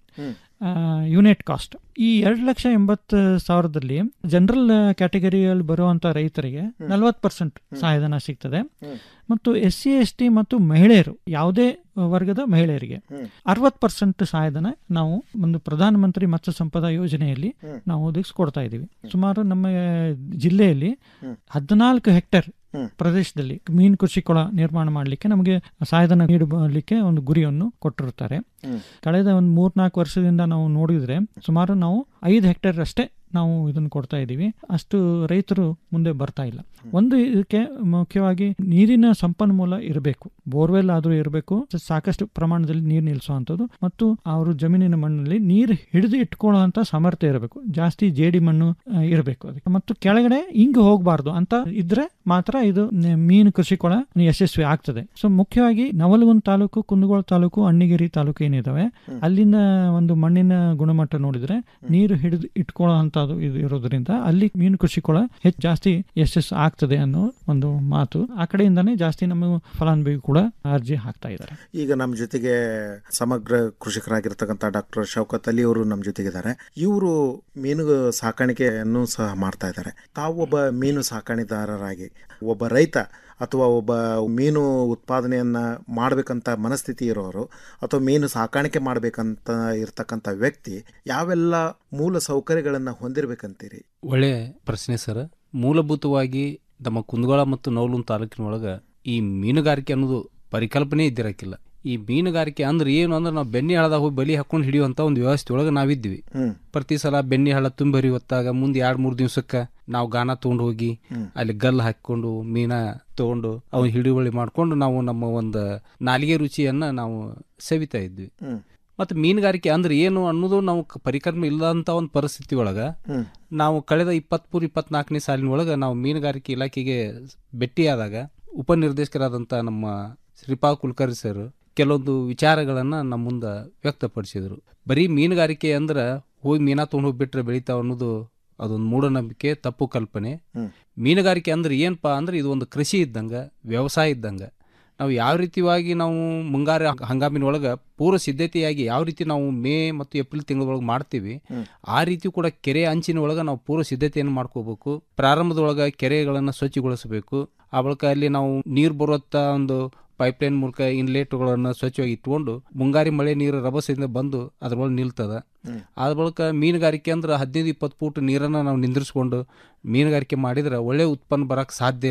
ಯೂನಿಟ್ ಕಾಸ್ಟ್ ಈ ಎರಡು ಲಕ್ಷ ಎಂಬತ್ತು ಸಾವಿರದಲ್ಲಿ ಜನರಲ್ ಕ್ಯಾಟಗರಿಯಲ್ಲಿ ಬರುವಂತ ರೈತರಿಗೆ ನಲವತ್ತು ಪರ್ಸೆಂಟ್ ಸಹಾಯಧನ ಸಿಗ್ತದೆ ಮತ್ತು ಎಸ್ ಸಿ ಎಸ್ ಟಿ ಮತ್ತು ಮಹಿಳೆಯರು ಯಾವುದೇ ವರ್ಗದ ಮಹಿಳೆಯರಿಗೆ ಅರವತ್ತು ಪರ್ಸೆಂಟ್ ಸಹಾಯಧನ ನಾವು ಒಂದು ಪ್ರಧಾನಮಂತ್ರಿ ಮತ್ಸ್ಯ ಸಂಪದ ಯೋಜನೆಯಲ್ಲಿ ನಾವು ಒದಗಿಸ್ಕೊಡ್ತಾ ಇದ್ದೀವಿ ಸುಮಾರು ನಮ್ಮ ಜಿಲ್ಲೆಯಲ್ಲಿ ಹದಿನಾಲ್ಕು ಹೆಕ್ಟೇರ್ ಪ್ರದೇಶದಲ್ಲಿ ಮೀನು ಕೃಷಿ ಕೊಳ ನಿರ್ಮಾಣ ಮಾಡಲಿಕ್ಕೆ ನಮಗೆ ಸಹಾಯಧನ ನೀಡಲಿಕ್ಕೆ ಒಂದು ಗುರಿಯನ್ನು ಕೊಟ್ಟಿರುತ್ತಾರೆ ಕಳೆದ ಒಂದು ಮೂರ್ನಾಲ್ಕು ವರ್ಷದಿಂದ ನಾವು ನೋಡಿದ್ರೆ ಸುಮಾರು ನಾವು ಐದು ಹೆಕ್ಟೇರ್ ಅಷ್ಟೇ ನಾವು ಇದನ್ನು ಕೊಡ್ತಾ ಇದ್ದೀವಿ ಅಷ್ಟು ರೈತರು ಮುಂದೆ ಬರ್ತಾ ಇಲ್ಲ ಒಂದು ಇದಕ್ಕೆ ಮುಖ್ಯವಾಗಿ ನೀರಿನ ಸಂಪನ್ಮೂಲ ಇರಬೇಕು ಬೋರ್ವೆಲ್ ಆದ್ರೂ ಇರಬೇಕು ಸಾಕಷ್ಟು ಪ್ರಮಾಣದಲ್ಲಿ ನೀರು ನಿಲ್ಲಿಸುವಂಥದ್ದು ಮತ್ತು ಅವರು ಜಮೀನಿನ ಮಣ್ಣಲ್ಲಿ ನೀರು ಹಿಡಿದು ಇಟ್ಕೊಳ್ಳುವಂತ ಸಾಮರ್ಥ್ಯ ಇರಬೇಕು ಜಾಸ್ತಿ ಜೇಡಿ ಮಣ್ಣು ಆ, ಇರಬೇಕು ಅದಕ್ಕೆ ಮತ್ತು ಕೆಳಗಡೆ ಹಿಂಗ್ ಹೋಗಬಾರ್ದು ಅಂತ ಇದ್ರೆ ಮಾತ್ರ ಇದು ನ- ಮೀನು ಕೃಷಿ ಕೊಳ ಯಶಸ್ವಿ ಆಗ್ತದೆ ಸೊ ಮುಖ್ಯವಾಗಿ ನವಲಗುಂದ ತಾಲೂಕು ಕುಂದಗೋಳ ತಾಲೂಕು ಅಣ್ಣಿಗೇರಿ ತಾಲೂಕು ಏನಿದಾವೆ ಅಲ್ಲಿನ ಒಂದು ಮಣ್ಣಿನ ಗುಣಮಟ್ಟ ನೋಡಿದ್ರೆ ನೀರು ಹಿಡಿದು ಇಟ್ಕೊಳ್ಳುವಂತದ್ದು ಇದು ಇರೋದ್ರಿಂದ ಅಲ್ಲಿ ಮೀನು ಕೃಷಿ ಕೊಳ ಹೆಚ್ಚು ಜಾಸ್ತಿ ಯಶಸ್ಸು ಆಗ್ತದೆ ಅನ್ನೋ ಒಂದು ಮಾತು ಆ ಕಡೆಯಿಂದಾನೇ ಜಾಸ್ತಿ ನಮ್ಮ ಫಲಾನುಭವಿ ಕೂಡ ಅರ್ಜಿ ಹಾಕ್ತಾ ಇದ್ದಾರೆ ಈಗ ನಮ್ಮ ಜೊತೆಗೆ ಸಮಗ್ರ ಕೃಷಿಕರಾಗಿರ್ತಕ್ಕಂಥ ಡಾಕ್ಟರ್ ಶೌಕತ್ ಅಲಿ ಅವರು ನಮ್ಮ ಜೊತೆಗಿದ್ದಾರೆ ಇವರು ಮೀನು ಸಾಕಾಣಿಕೆಯನ್ನು ಸಹ ಮಾಡ್ತಾ ಇದ್ದಾರೆ ತಾವು ಒಬ್ಬ ಮೀನು ಸಾಕಾಣಿದಾರರಾಗಿ ಒಬ್ಬ ರೈತ ಅಥವಾ ಒಬ್ಬ ಮೀನು ಉತ್ಪಾದನೆಯನ್ನ ಮಾಡಬೇಕಂತ ಮನಸ್ಥಿತಿ ಇರೋರು ಅಥವಾ ಮೀನು ಸಾಕಾಣಿಕೆ ಮಾಡಬೇಕಂತ ಇರ್ತಕ್ಕಂಥ ವ್ಯಕ್ತಿ ಯಾವೆಲ್ಲ ಮೂಲ ಸೌಕರ್ಯಗಳನ್ನು ಹೊಂದಿರಬೇಕಂತೀರಿ ಒಳ್ಳೆ ಪ್ರಶ್ನೆ ಸರ್ ಮೂಲಭೂತವಾಗಿ ನಮ್ಮ ಕುಂದಗೋಳ ಮತ್ತು ನವಲೂನ್ ತಾಲೂಕಿನೊಳಗೆ ಈ ಮೀನುಗಾರಿಕೆ ಅನ್ನೋದು ಪರಿಕಲ್ಪನೆ ಇದ್ದಿರಕ್ಕಿಲ್ಲ ಈ ಮೀನುಗಾರಿಕೆ ಅಂದ್ರೆ ಏನು ಅಂದ್ರೆ ನಾವು ಬೆಣ್ಣೆ ಹಳ್ಳದಾಗ ಹೋಗಿ ಬಲಿ ಹಾಕೊಂಡು ಹಿಡಿಯುವಂತ ಒಂದು ವ್ಯವಸ್ಥೆ ಒಳಗೆ ನಾವಿದ್ವಿ ಪ್ರತಿ ಸಲ ಬೆಣ್ಣೆ ಹಳ್ಳ ತುಂಬಿ ಹರಿಯುತ್ತಾಗ ಮುಂದೆ ಎರಡ್ ಮೂರ್ ದಿವ್ಸಕ್ಕೆ ನಾವು ಗಾನ ತಗೊಂಡು ಹೋಗಿ ಅಲ್ಲಿ ಗಲ್ ಹಾಕೊಂಡು ಮೀನ ತಗೊಂಡು ಅವನ್ ಹಿಡಿವಳಿ ಮಾಡ್ಕೊಂಡು ನಾವು ನಮ್ಮ ಒಂದು ನಾಲಿಗೆ ರುಚಿಯನ್ನ ನಾವು ಸವಿತಾ ಇದ್ವಿ ಮತ್ತೆ ಮೀನುಗಾರಿಕೆ ಅಂದ್ರೆ ಏನು ಅನ್ನೋದು ನಾವು ಕ- ಪರಿಕಲ್ಪನೆ ಇಲ್ಲದಂತ ಒಂದು ಪರಿಸ್ಥಿತಿ ಒಳಗ ನಾವು ಕಳೆದ ಇಪ್ಪತ್ಮೂರು ಇಪ್ಪತ್ನಾಲ್ಕನೇ ಸಾಲಿನ ಒಳಗ ನಾವು ಮೀನುಗಾರಿಕೆ ಇಲಾಖೆಗೆ ಭೇಟಿಯಾದಾಗ ಉಪನಿರ್ದೇಶಕರಾದಂಥ ನಮ್ಮ ಶ್ರೀಪಾ ಕುಲಕರ್ಣಿ ಸರ್ ಕೆಲವೊಂದು ವಿಚಾರಗಳನ್ನ ನಮ್ಮ ಮುಂದೆ ವ್ಯಕ್ತಪಡಿಸಿದರು ಬರೀ ಮೀನುಗಾರಿಕೆ ಅಂದ್ರೆ ಹೋಗಿ ಮೀನಾ ತೊಗೊಂಡು ಹೋಗಿ ಬಿಟ್ರೆ ಬೆಳಿತಾವ ಅನ್ನೋದು ಅದೊಂದು ಮೂಢನಂಬಿಕೆ ತಪ್ಪು ಕಲ್ಪನೆ ಮೀನುಗಾರಿಕೆ ಅಂದ್ರೆ ಏನಪ್ಪಾ ಅಂದ್ರೆ ಇದು ಒಂದು ಕೃಷಿ ಇದ್ದಂಗ ವ್ಯವಸಾಯ ಇದ್ದಂಗ ನಾವು ಯಾವ ರೀತಿಯಾಗಿ ನಾವು ಮುಂಗಾರು ಹಂಗಾಮಿನ ಒಳಗೆ ಪೂರ್ವ ಸಿದ್ಧತೆಯಾಗಿ ಯಾವ ರೀತಿ ನಾವು ಮೇ ಮತ್ತು ಏಪ್ರಿಲ್ ತಿಂಗಳೊಳಗೆ ಮಾಡ್ತೀವಿ ಆ ರೀತಿ ಕೂಡ ಕೆರೆ ಅಂಚಿನ ಒಳಗೆ ನಾವು ಪೂರ್ವ ಸಿದ್ಧತೆಯನ್ನು ಮಾಡ್ಕೋಬೇಕು ಪ್ರಾರಂಭದೊಳಗೆ ಕೆರೆಗಳನ್ನು ಸ್ವಚ್ಛಗೊಳಿಸಬೇಕು ಆ ಬಳಿಕ ಅಲ್ಲಿ ನಾವು ನೀರು ಬರುವಂತ ಒಂದು ಪೈಪ್ಲೈನ್ ಮೂಲಕ ಇನ್ಲೆಟ್ಗಳನ್ನು ಸ್ವಚ್ಛವಾಗಿ ಇಟ್ಕೊಂಡು ಮುಂಗಾರಿ ಮಳೆ ನೀರು ರಭಸದಿಂದ ಬಂದು ಅದ್ರೊಳಗೆ ನಿಲ್ತದ ಆದ ಬಳಿಕ ಮೀನುಗಾರಿಕೆ ಅಂದ್ರೆ ಹದಿನೈದು ಇಪ್ಪತ್ತು ಫೂಟ್ ನೀರನ್ನು ನಾವು ನಿಂದ್ರಿಸ್ಕೊಂಡು ಮೀನುಗಾರಿಕೆ ಮಾಡಿದ್ರೆ ಒಳ್ಳೆ ಉತ್ಪನ್ನ ಬರಕ್ಕೆ ಸಾಧ್ಯ ಇಲ್ಲ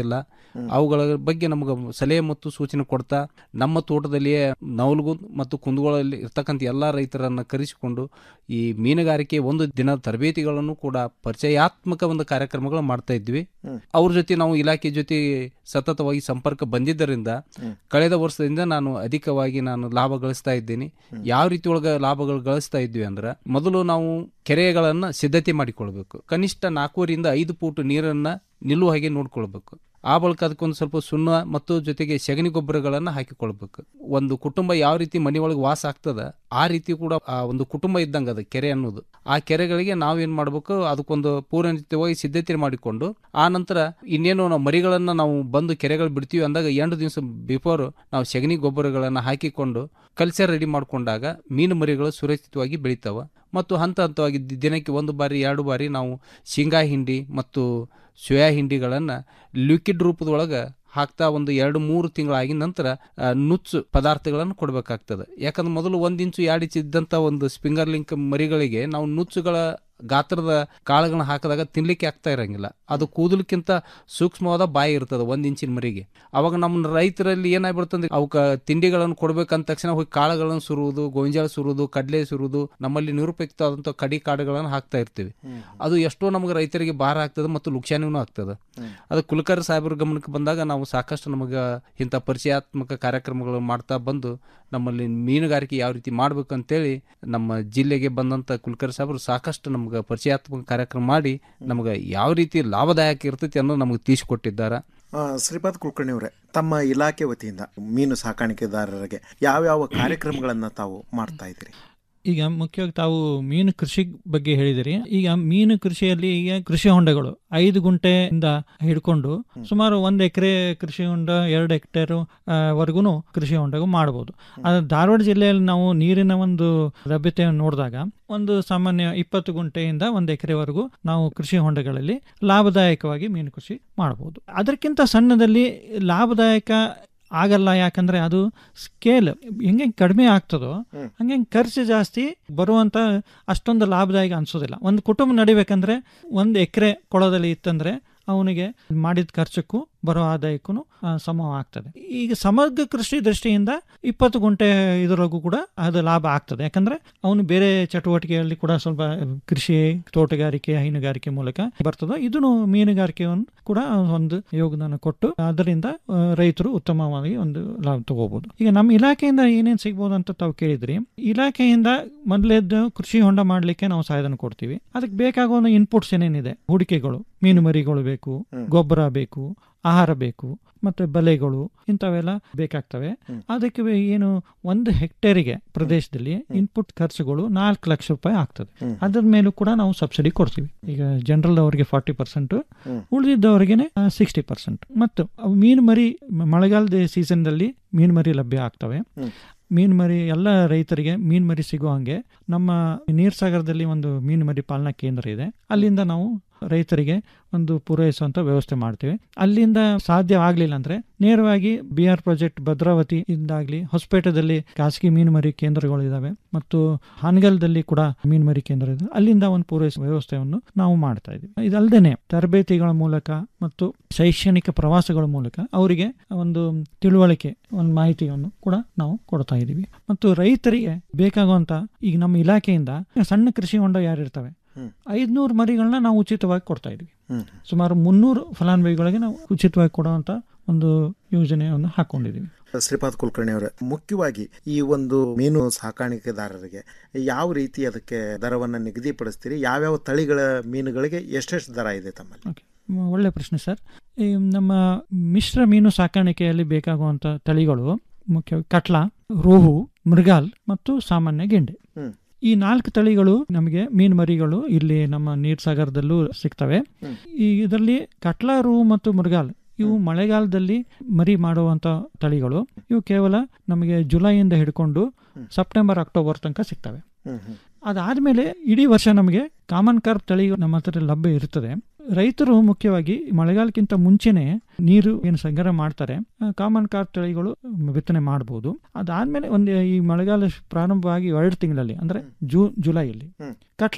ಅವುಗಳ ಬಗ್ಗೆ ನಮಗೆ ಸಲಹೆ ಮತ್ತು ಸೂಚನೆ ಕೊಡ್ತಾ ನಮ್ಮ ತೋಟದಲ್ಲಿಯೇ ನವಲಗು ಮತ್ತು ಕುಂದಗೋಳಲ್ಲಿ ಇರ್ತಕ್ಕಂಥ ಎಲ್ಲ ರೈತರನ್ನು ಕರೆಸಿಕೊಂಡು ಈ ಮೀನುಗಾರಿಕೆ ಒಂದು ದಿನ ತರಬೇತಿಗಳನ್ನು ಕೂಡ ಪರಿಚಯಾತ್ಮಕ ಒಂದು ಕಾರ್ಯಕ್ರಮಗಳು ಮಾಡ್ತಾ ಇದ್ವಿ ಅವ್ರ ಜೊತೆ ನಾವು ಇಲಾಖೆ ಜೊತೆ ಸತತವಾಗಿ ಸಂಪರ್ಕ ಬಂದಿದ್ದರಿಂದ ಕಳೆದ ವರ್ಷದಿಂದ ನಾನು ಅಧಿಕವಾಗಿ ನಾನು ಲಾಭ ಗಳಿಸ್ತಾ ಇದ್ದೀನಿ ಯಾವ ರೀತಿ ಒಳಗ ಲಾಭಗಳು ಗಳಿಸ್ತಾ ಇದ್ವಿ ಅಂದ್ರೆ ಮೊದಲು ನಾವು ಕೆರೆಗಳನ್ನ ಸಿದ್ಧತೆ ಮಾಡಿಕೊಳ್ಬೇಕು ಕನಿಷ್ಠ ನಾಲ್ಕೂವರಿಂದ ಐದು ಫೂಟ್ ನೀರನ್ನ ನಿಲ್ಲುವ ಹಾಗೆ ನೋಡ್ಕೊಳ್ಬೇಕು ಆ ಬಳಿಕ ಅದಕ್ಕೊಂದು ಸ್ವಲ್ಪ ಸುಣ್ಣ ಮತ್ತು ಜೊತೆಗೆ ಸಗಣಿ ಗೊಬ್ಬರಗಳನ್ನು ಹಾಕಿಕೊಳ್ಬೇಕು ಒಂದು ಕುಟುಂಬ ಯಾವ ರೀತಿ ಮನೆ ಒಳಗೆ ವಾಸ ಆಗ್ತದ ಆ ರೀತಿ ಕೂಡ ಆ ಒಂದು ಕುಟುಂಬ ಇದ್ದಂಗೆ ಅದು ಕೆರೆ ಅನ್ನೋದು ಆ ಕೆರೆಗಳಿಗೆ ನಾವೇನ್ ಮಾಡ್ಬೇಕು ಅದಕ್ಕೊಂದು ಪೂರ್ವನಿತ್ಯವಾಗಿ ಸಿದ್ಧತೆ ಮಾಡಿಕೊಂಡು ಆ ನಂತರ ಇನ್ನೇನು ನಾವು ಮರಿಗಳನ್ನ ನಾವು ಬಂದು ಕೆರೆಗಳು ಬಿಡ್ತೀವಿ ಅಂದಾಗ ಎಂಟು ದಿವಸ ಬಿಫೋರ್ ನಾವು ಸಗಣಿ ಗೊಬ್ಬರಗಳನ್ನು ಹಾಕಿಕೊಂಡು ಕಲ್ಚರ್ ರೆಡಿ ಮಾಡ್ಕೊಂಡಾಗ ಮೀನು ಮರಿಗಳು ಸುರಕ್ಷಿತವಾಗಿ ಬೆಳಿತಾವ ಮತ್ತು ಹಂತ ಹಂತವಾಗಿ ದಿ- ದಿನಕ್ಕೆ ಒಂದು ಬಾರಿ ಎರಡು ಬಾರಿ ನಾವು ಶೇಂಗಾ ಹಿಂಡಿ ಮತ್ತು ಸೋಯಾ ಹಿಂಡಿಗಳನ್ನು ಲಿಕ್ವಿಡ್ ರೂಪದೊಳಗೆ ಹಾಕ್ತಾ ಒಂದು ಎರಡು ಮೂರು ತಿಂಗಳಾಗಿದ ನಂತರ ಆ, ನುಚ್ಚು ಪದಾರ್ಥಗಳನ್ನು ಕೊಡಬೇಕಾಗ್ತದೆ ಯಾಕಂದ್ರೆ ಮೊದಲು ಒಂದು ಇಂಚು ಎರಡು ಇಂಚು ಇದ್ದಂಥ ಒಂದು ಸ್ಪಿಂಗರ್ ಲಿಂಕ್ ಮರಿಗಳಿಗೆ ನಾವು ನುಚ್ಚುಗಳ ಗಾತ್ರದ ಕಾಳುಗಳನ್ನ ಹಾಕಿದಾಗ ತಿನ್ಲಿಕ್ಕೆ ಆಗ್ತಾ ಇರಂಗಿಲ್ಲ ಅದು ಕೂದಲಕ್ಕಿಂತ ಸೂಕ್ಷ್ಮವಾದ ಬಾಯಿ ಇರ್ತದೆ ಒಂದು ಇಂಚಿನ ಮರಿಗೆ ಅವಾಗ ನಮ್ಮ ರೈತರಲ್ಲಿ ಏನಾಗ್ಬಿಡ್ತಂದ್ರೆ ಅವಕ್ಕೆ ತಿಂಡಿಗಳನ್ನು ಕೊಡ್ಬೇಕಂದ ತಕ್ಷಣ ಹೋಗಿ ಕಾಳುಗಳನ್ನು ಸುರುವುದು ಗೋಂಜಾಳ ಸುರುವುದು ಕಡಲೆ ಸುರುವುದು ನಮ್ಮಲ್ಲಿ ನಿರುಪಯುಕ್ತವಾದಂಥ ಕಡಿ ಕಾಡುಗಳನ್ನು ಹಾಕ್ತಾ ಇರ್ತೀವಿ ಅದು ಎಷ್ಟೋ ನಮಗೆ ರೈತರಿಗೆ ಭಾರ ಆಗ್ತದೆ ಮತ್ತು ಲುಕ್ಷಾನಿನೂ ಆಗ್ತದೆ ಅದು ಕುಲಕರ್ಣಿ ಸಾಹೇಬ್ರ ಗಮನಕ್ಕೆ ಬಂದಾಗ ನಾವು ಸಾಕಷ್ಟು ನಮಗೆ ಇಂಥ ಪರಿಚಯಾತ್ಮಕ ಕಾರ್ಯಕ್ರಮಗಳು ಮಾಡ್ತಾ ಬಂದು ನಮ್ಮಲ್ಲಿ ಮೀನುಗಾರಿಕೆ ಯಾವ ರೀತಿ ಮಾಡ್ಬೇಕು ಅಂತೇಳಿ ನಮ್ಮ ಜಿಲ್ಲೆಗೆ ಬಂದಂಥ ಕುಲಕರ್ಣಿ ಸಾಹೇಬರು ಸಾಕಷ್ಟು ನಮ್ಗೆ ಪರಿಚಯಾತ್ಮಕ ಕಾರ್ಯಕ್ರಮ ಮಾಡಿ ನಮ್ಗೆ ಯಾವ ರೀತಿ ಲಾಭದಾಯಕ ಇರ್ತೈತಿ ಅನ್ನೋದು ನಮಗೆ ತಿಳಿಸಿಕೊಟ್ಟಿದ್ದಾರೆ ಆ, ಶ್ರೀಪಾದ್ ಕುಲಕರ್ಣಿ ಅವರೇ ತಮ್ಮ ಇಲಾಖೆ ವತಿಯಿಂದ ಮೀನು ಸಾಕಾಣಿಕೆದಾರರಿಗೆ ಯಾವ್ಯಾವ ಕಾರ್ಯಕ್ರಮಗಳನ್ನು ತಾವು ಮಾಡ್ತಾ ಇದ್ದೀರಿ ಈಗ ಮುಖ್ಯವಾಗಿ ತಾವು ಮೀನು ಕೃಷಿ ಬಗ್ಗೆ ಹೇಳಿದಿರಿ ಈಗ ಮೀನು ಕೃಷಿಯಲ್ಲಿ ಈಗ ಕೃಷಿ ಹೊಂಡಗಳು ಐದು ಗುಂಟೆಯಿಂದ ಹಿಡ್ಕೊಂಡು ಸುಮಾರು ಒಂದು ಎಕರೆ ಕೃಷಿ ಹೊಂಡ ಎರಡು ಹೆಕ್ಟೇರ್ ವರ್ಗು ಕೃಷಿ ಹೊಂಡಗೂ ಮಾಡಬಹುದು ಆದ್ರೆ ಧಾರವಾಡ ಜಿಲ್ಲೆಯಲ್ಲಿ ನಾವು ನೀರಿನ ಒಂದು ಲಭ್ಯತೆಯನ್ನು ನೋಡಿದಾಗ ಒಂದು ಸಾಮಾನ್ಯ ಇಪ್ಪತ್ತು ಗುಂಟೆಯಿಂದ ಒಂದು ಎಕರೆವರೆಗೂ ನಾವು ಕೃಷಿ ಹೊಂಡಗಳಲ್ಲಿ ಲಾಭದಾಯಕವಾಗಿ ಮೀನು ಕೃಷಿ ಮಾಡಬಹುದು ಅದಕ್ಕಿಂತ ಸಣ್ಣದಲ್ಲಿ ಲಾಭದಾಯಕ ಆಗಲ್ಲ ಯಾಕಂದ್ರೆ ಅದು ಸ್ಕೇಲ್ ಹೆಂಗೆ ಕಡಿಮೆ ಆಗ್ತದೋ ಹಂಗೆ ಖರ್ಚು ಜಾಸ್ತಿ ಬರುವಂತ ಅಷ್ಟೊಂದು ಲಾಭದಾಯಕ ಅನ್ಸೋದಿಲ್ಲ ಒಂದು ಕುಟುಂಬ ನಡಿಬೇಕಂದ್ರೆ ಒಂದು ಎಕರೆ ಕೊಳದಲ್ಲಿ ಇತ್ತಂದ್ರೆ ಅವನಿಗೆ ಮಾಡಿದ ಖರ್ಚಕ್ಕೂ ಬರೋ ಆದಾಯಕ್ಕೂ ಸಮವಾಗ್ತದೆ ಈಗ ಸಮಗ್ರ ಕೃಷಿ ದೃಷ್ಟಿಯಿಂದ ಇಪ್ಪತ್ತು ಗುಂಟೆ ಇದರೊಳಗೂ ಕೂಡ ಅದು ಲಾಭ ಆಗ್ತದೆ ಯಾಕಂದ್ರೆ ಅವನು ಬೇರೆ ಚಟುವಟಿಕೆಯಲ್ಲಿ ಕೂಡ ಸ್ವಲ್ಪ ಕೃಷಿ ತೋಟಗಾರಿಕೆ ಹೈನುಗಾರಿಕೆ ಮೂಲಕ ಬರ್ತದೆ ಇದನ್ನು ಮೀನುಗಾರಿಕೆಯನ್ನು ಕೂಡ ಒಂದು ಯೋಗದಾನ ಕೊಟ್ಟು ಅದರಿಂದ ಆ, ರೈತರು ಉತ್ತಮವಾಗಿ ಒಂದು ಲಾಭ ತಗೋಬಹುದು ಈಗ ನಮ್ಮ ಇಲಾಖೆಯಿಂದ ಏನೇನು ಸಿಗ್ಬೋದು ಅಂತ ತಾವು ಕೇಳಿದ್ರಿ ಇಲಾಖೆಯಿಂದ ಮೊದಲೇದ್ದು ಕೃಷಿ ಹೊಂಡ ಮಾಡಲಿಕ್ಕೆ ನಾವು ಸಹಾಯಧನ ಕೊಡ್ತೀವಿ ಅದಕ್ಕೆ ಬೇಕಾಗುವ ಇನ್ಪುಟ್ಸ್ ಏನೇನಿದೆ ಹೂಡಿಕೆಗಳು ಮೀನು ಮರಿಗಳು ಬೇಕು ಗೊಬ್ಬರ ಬೇಕು ಆಹಾರ ಬೇಕು ಮತ್ತೆ ಬಲೆಗಳು ಇಂಥವೆಲ್ಲ ಬೇಕಾಗ್ತವೆ ಅದಕ್ಕೆ ಬೆ- ಏನು ಒಂದು ಹೆಕ್ಟೇರಿಗೆ ಪ್ರದೇಶದಲ್ಲಿ ಇನ್ಪುಟ್ ಖರ್ಚುಗಳು ನಾಲ್ಕು ಲಕ್ಷ ರೂಪಾಯಿ ಆಗ್ತದೆ ಅದ್ರ ಮೇಲೂ ಕೂಡ ನಾವು ಸಬ್ಸಿಡಿ ಕೊಡ್ತೀವಿ ಈಗ ಜನರಲ್ ಅವರಿಗೆ ಫಾರ್ಟಿ ಪರ್ಸೆಂಟ್ ಉಳಿದಿದ್ದವರಿಗೆ ಸಿಕ್ಸ್ಟಿ ಪರ್ಸೆಂಟ್ ಮತ್ತು ಅವು ಮೀನು ಮರಿ ಮ- ಮಳೆಗಾಲದ ಸೀಸನ್ದಲ್ಲಿ ಮೀನು ಮರಿ ಲಭ್ಯ ಆಗ್ತವೆ ಮೀನು ಮರಿ ಎಲ್ಲ ರೈತರಿಗೆ ಮೀನು ಮರಿ ಸಿಗೋ ಹಂಗೆ ನಮ್ಮ ನೀರ್ಸಾಗರದಲ್ಲಿ ಒಂದು ಮೀನು ಮರಿ ಪಾಲನಾ ಕೇಂದ್ರ ಇದೆ ಅಲ್ಲಿಂದ ನಾವು ರೈತರಿಗೆ ಒಂದು ಪೂರೈಸುವಂತ ವ್ಯವಸ್ಥೆ ಮಾಡ್ತೀವಿ ಅಲ್ಲಿಂದ ಸಾಧ್ಯ ಆಗ್ಲಿಲ್ಲ ಅಂದ್ರೆ ನೇರವಾಗಿ ಬಿ ಆರ್ ಪ್ರಾಜೆಕ್ಟ್ ಭದ್ರಾವತಿ ಇಂದಾಗ್ಲಿ ಹೊಸಪೇಟೆದಲ್ಲಿ ಖಾಸಗಿ ಮೀನು ಮರಿ ಕೇಂದ್ರಗಳು ಇದಾವೆ ಮತ್ತು ಹಾನಗಲ್ದಲ್ಲಿ ಕೂಡ ಮೀನು ಮರಿ ಕೇಂದ್ರ ಇದೆ ಅಲ್ಲಿಂದ ಒಂದು ಪೂರೈಸುವ ವ್ಯವಸ್ಥೆಯನ್ನು ನಾವು ಮಾಡ್ತಾ ಇದ್ದೀವಿ ಇದಲ್ಲದೆ ತರಬೇತಿಗಳ ಮೂಲಕ ಮತ್ತು ಶೈಕ್ಷಣಿಕ ಪ್ರವಾಸಗಳ ಮೂಲಕ ಅವರಿಗೆ ಒಂದು ತಿಳುವಳಿಕೆ ಒಂದು ಮಾಹಿತಿಯನ್ನು ಕೂಡ ನಾವು ಕೊಡ್ತಾ ಇದ್ದೀವಿ ಮತ್ತು ರೈತರಿಗೆ ಬೇಕಾಗುವಂತ ಈಗ ನಮ್ಮ ಇಲಾಖೆಯಿಂದ ಸಣ್ಣ ಕೃಷಿ ಹೊಂಡ ಯಾರಿರ್ತವೆ ಐದ್ನೂರು ಮರಿಗಳನ್ನ ನಾವು ಉಚಿತವಾಗಿ ಕೊಡ್ತಾ ಇದ್ವಿ ಸುಮಾರು ಮುನ್ನೂರು ಫಲಾನುಭವಿಗಳಿಗೆ ನಾವು ಉಚಿತವಾಗಿ ಕೊಡುವಂತ ಒಂದು ಯೋಜನೆಯನ್ನು ಹಾಕೊಂಡಿದ್ದೀವಿ ಶ್ರೀಪಾದ್ ಕುಲಕರ್ಣಿ ಅವರೇ ಮುಖ್ಯವಾಗಿ ಈ ಒಂದು ಮೀನು ಸಾಕಾಣಿಕೆದಾರರಿಗೆ ಯಾವ ರೀತಿ ಅದಕ್ಕೆ ದರವನ್ನು ನಿಗದಿಪಡಿಸ್ತೀರಿ ಯಾವ್ಯಾವ ತಳಿಗಳ ಮೀನುಗಳಿಗೆ ಎಷ್ಟೆಷ್ಟು ದರ ಇದೆ ತಮ್ಮಲ್ಲಿ ಮ್, ಒಳ್ಳೆ ಪ್ರಶ್ನೆ ಸರ್ ಈ ನಮ್ಮ ಮಿಶ್ರ ಮೀನು ಸಾಕಾಣಿಕೆಯಲ್ಲಿ ಬೇಕಾಗುವಂತ ತಳಿಗಳು ಮುಖ್ಯವಾಗಿ ಕಟ್ಲ ರೋಹು ಮೃಗಾಲ್ ಮತ್ತು ಸಾಮಾನ್ಯ ಗೆಂಡೆ ಈ ನಾಲ್ಕು ತಳಿಗಳು ನಮಗೆ ಮೀನು ಮರಿಗಳು ಇಲ್ಲಿ ನಮ್ಮ ನೀರ್ ಸಾಗರದಲ್ಲೂ ಸಿಗ್ತವೆ ಈ ಇದರಲ್ಲಿ ಕಟ್ಲ ರೋಹು ಮತ್ತು ಮೃಗಾಲ್ ಇವು ಮಳೆಗಾಲದಲ್ಲಿ ಮರಿ ಮಾಡುವಂತ ತಳಿಗಳು ಇವು ಕೇವಲ ನಮಗೆ ಜುಲೈಯಿಂದ ಹಿಡ್ಕೊಂಡು ಸೆಪ್ಟೆಂಬರ್ ಅಕ್ಟೋಬರ್ ತನಕ ಸಿಗ್ತವೆ ಅದಾದ್ಮೇಲೆ ಇಡೀ ವರ್ಷ ನಮಗೆ ಕಾಮನ್ ಕಾರ್ಪ್ ತಳಿ ನಮ್ಮ ಹತ್ರ ಲಭ್ಯ ಇರ್ತದೆ ರೈತರು ಮುಖ್ಯವಾಗಿ ಮಳೆಗಾಲಕ್ಕಿಂತ ಮುಂಚೆನೆ ನೀರು ಏನು ಸಂಗ್ರಹ ಮಾಡ್ತಾರೆ ಕಾಮನ್ ಕಾರ್ಪ್ ತಳಿಗಳು ಬಿತ್ತನೆ ಮಾಡಬಹುದು ಅದಾದ್ಮೇಲೆ ಒಂದು ಈ ಮಳೆಗಾಲ ಪ್ರಾರಂಭವಾಗಿ ಎರಡು ತಿಂಗಳಲ್ಲಿ ಅಂದ್ರೆ ಜೂನ್ ಜುಲೈಯಲ್ಲಿ ಕಟ್ಲ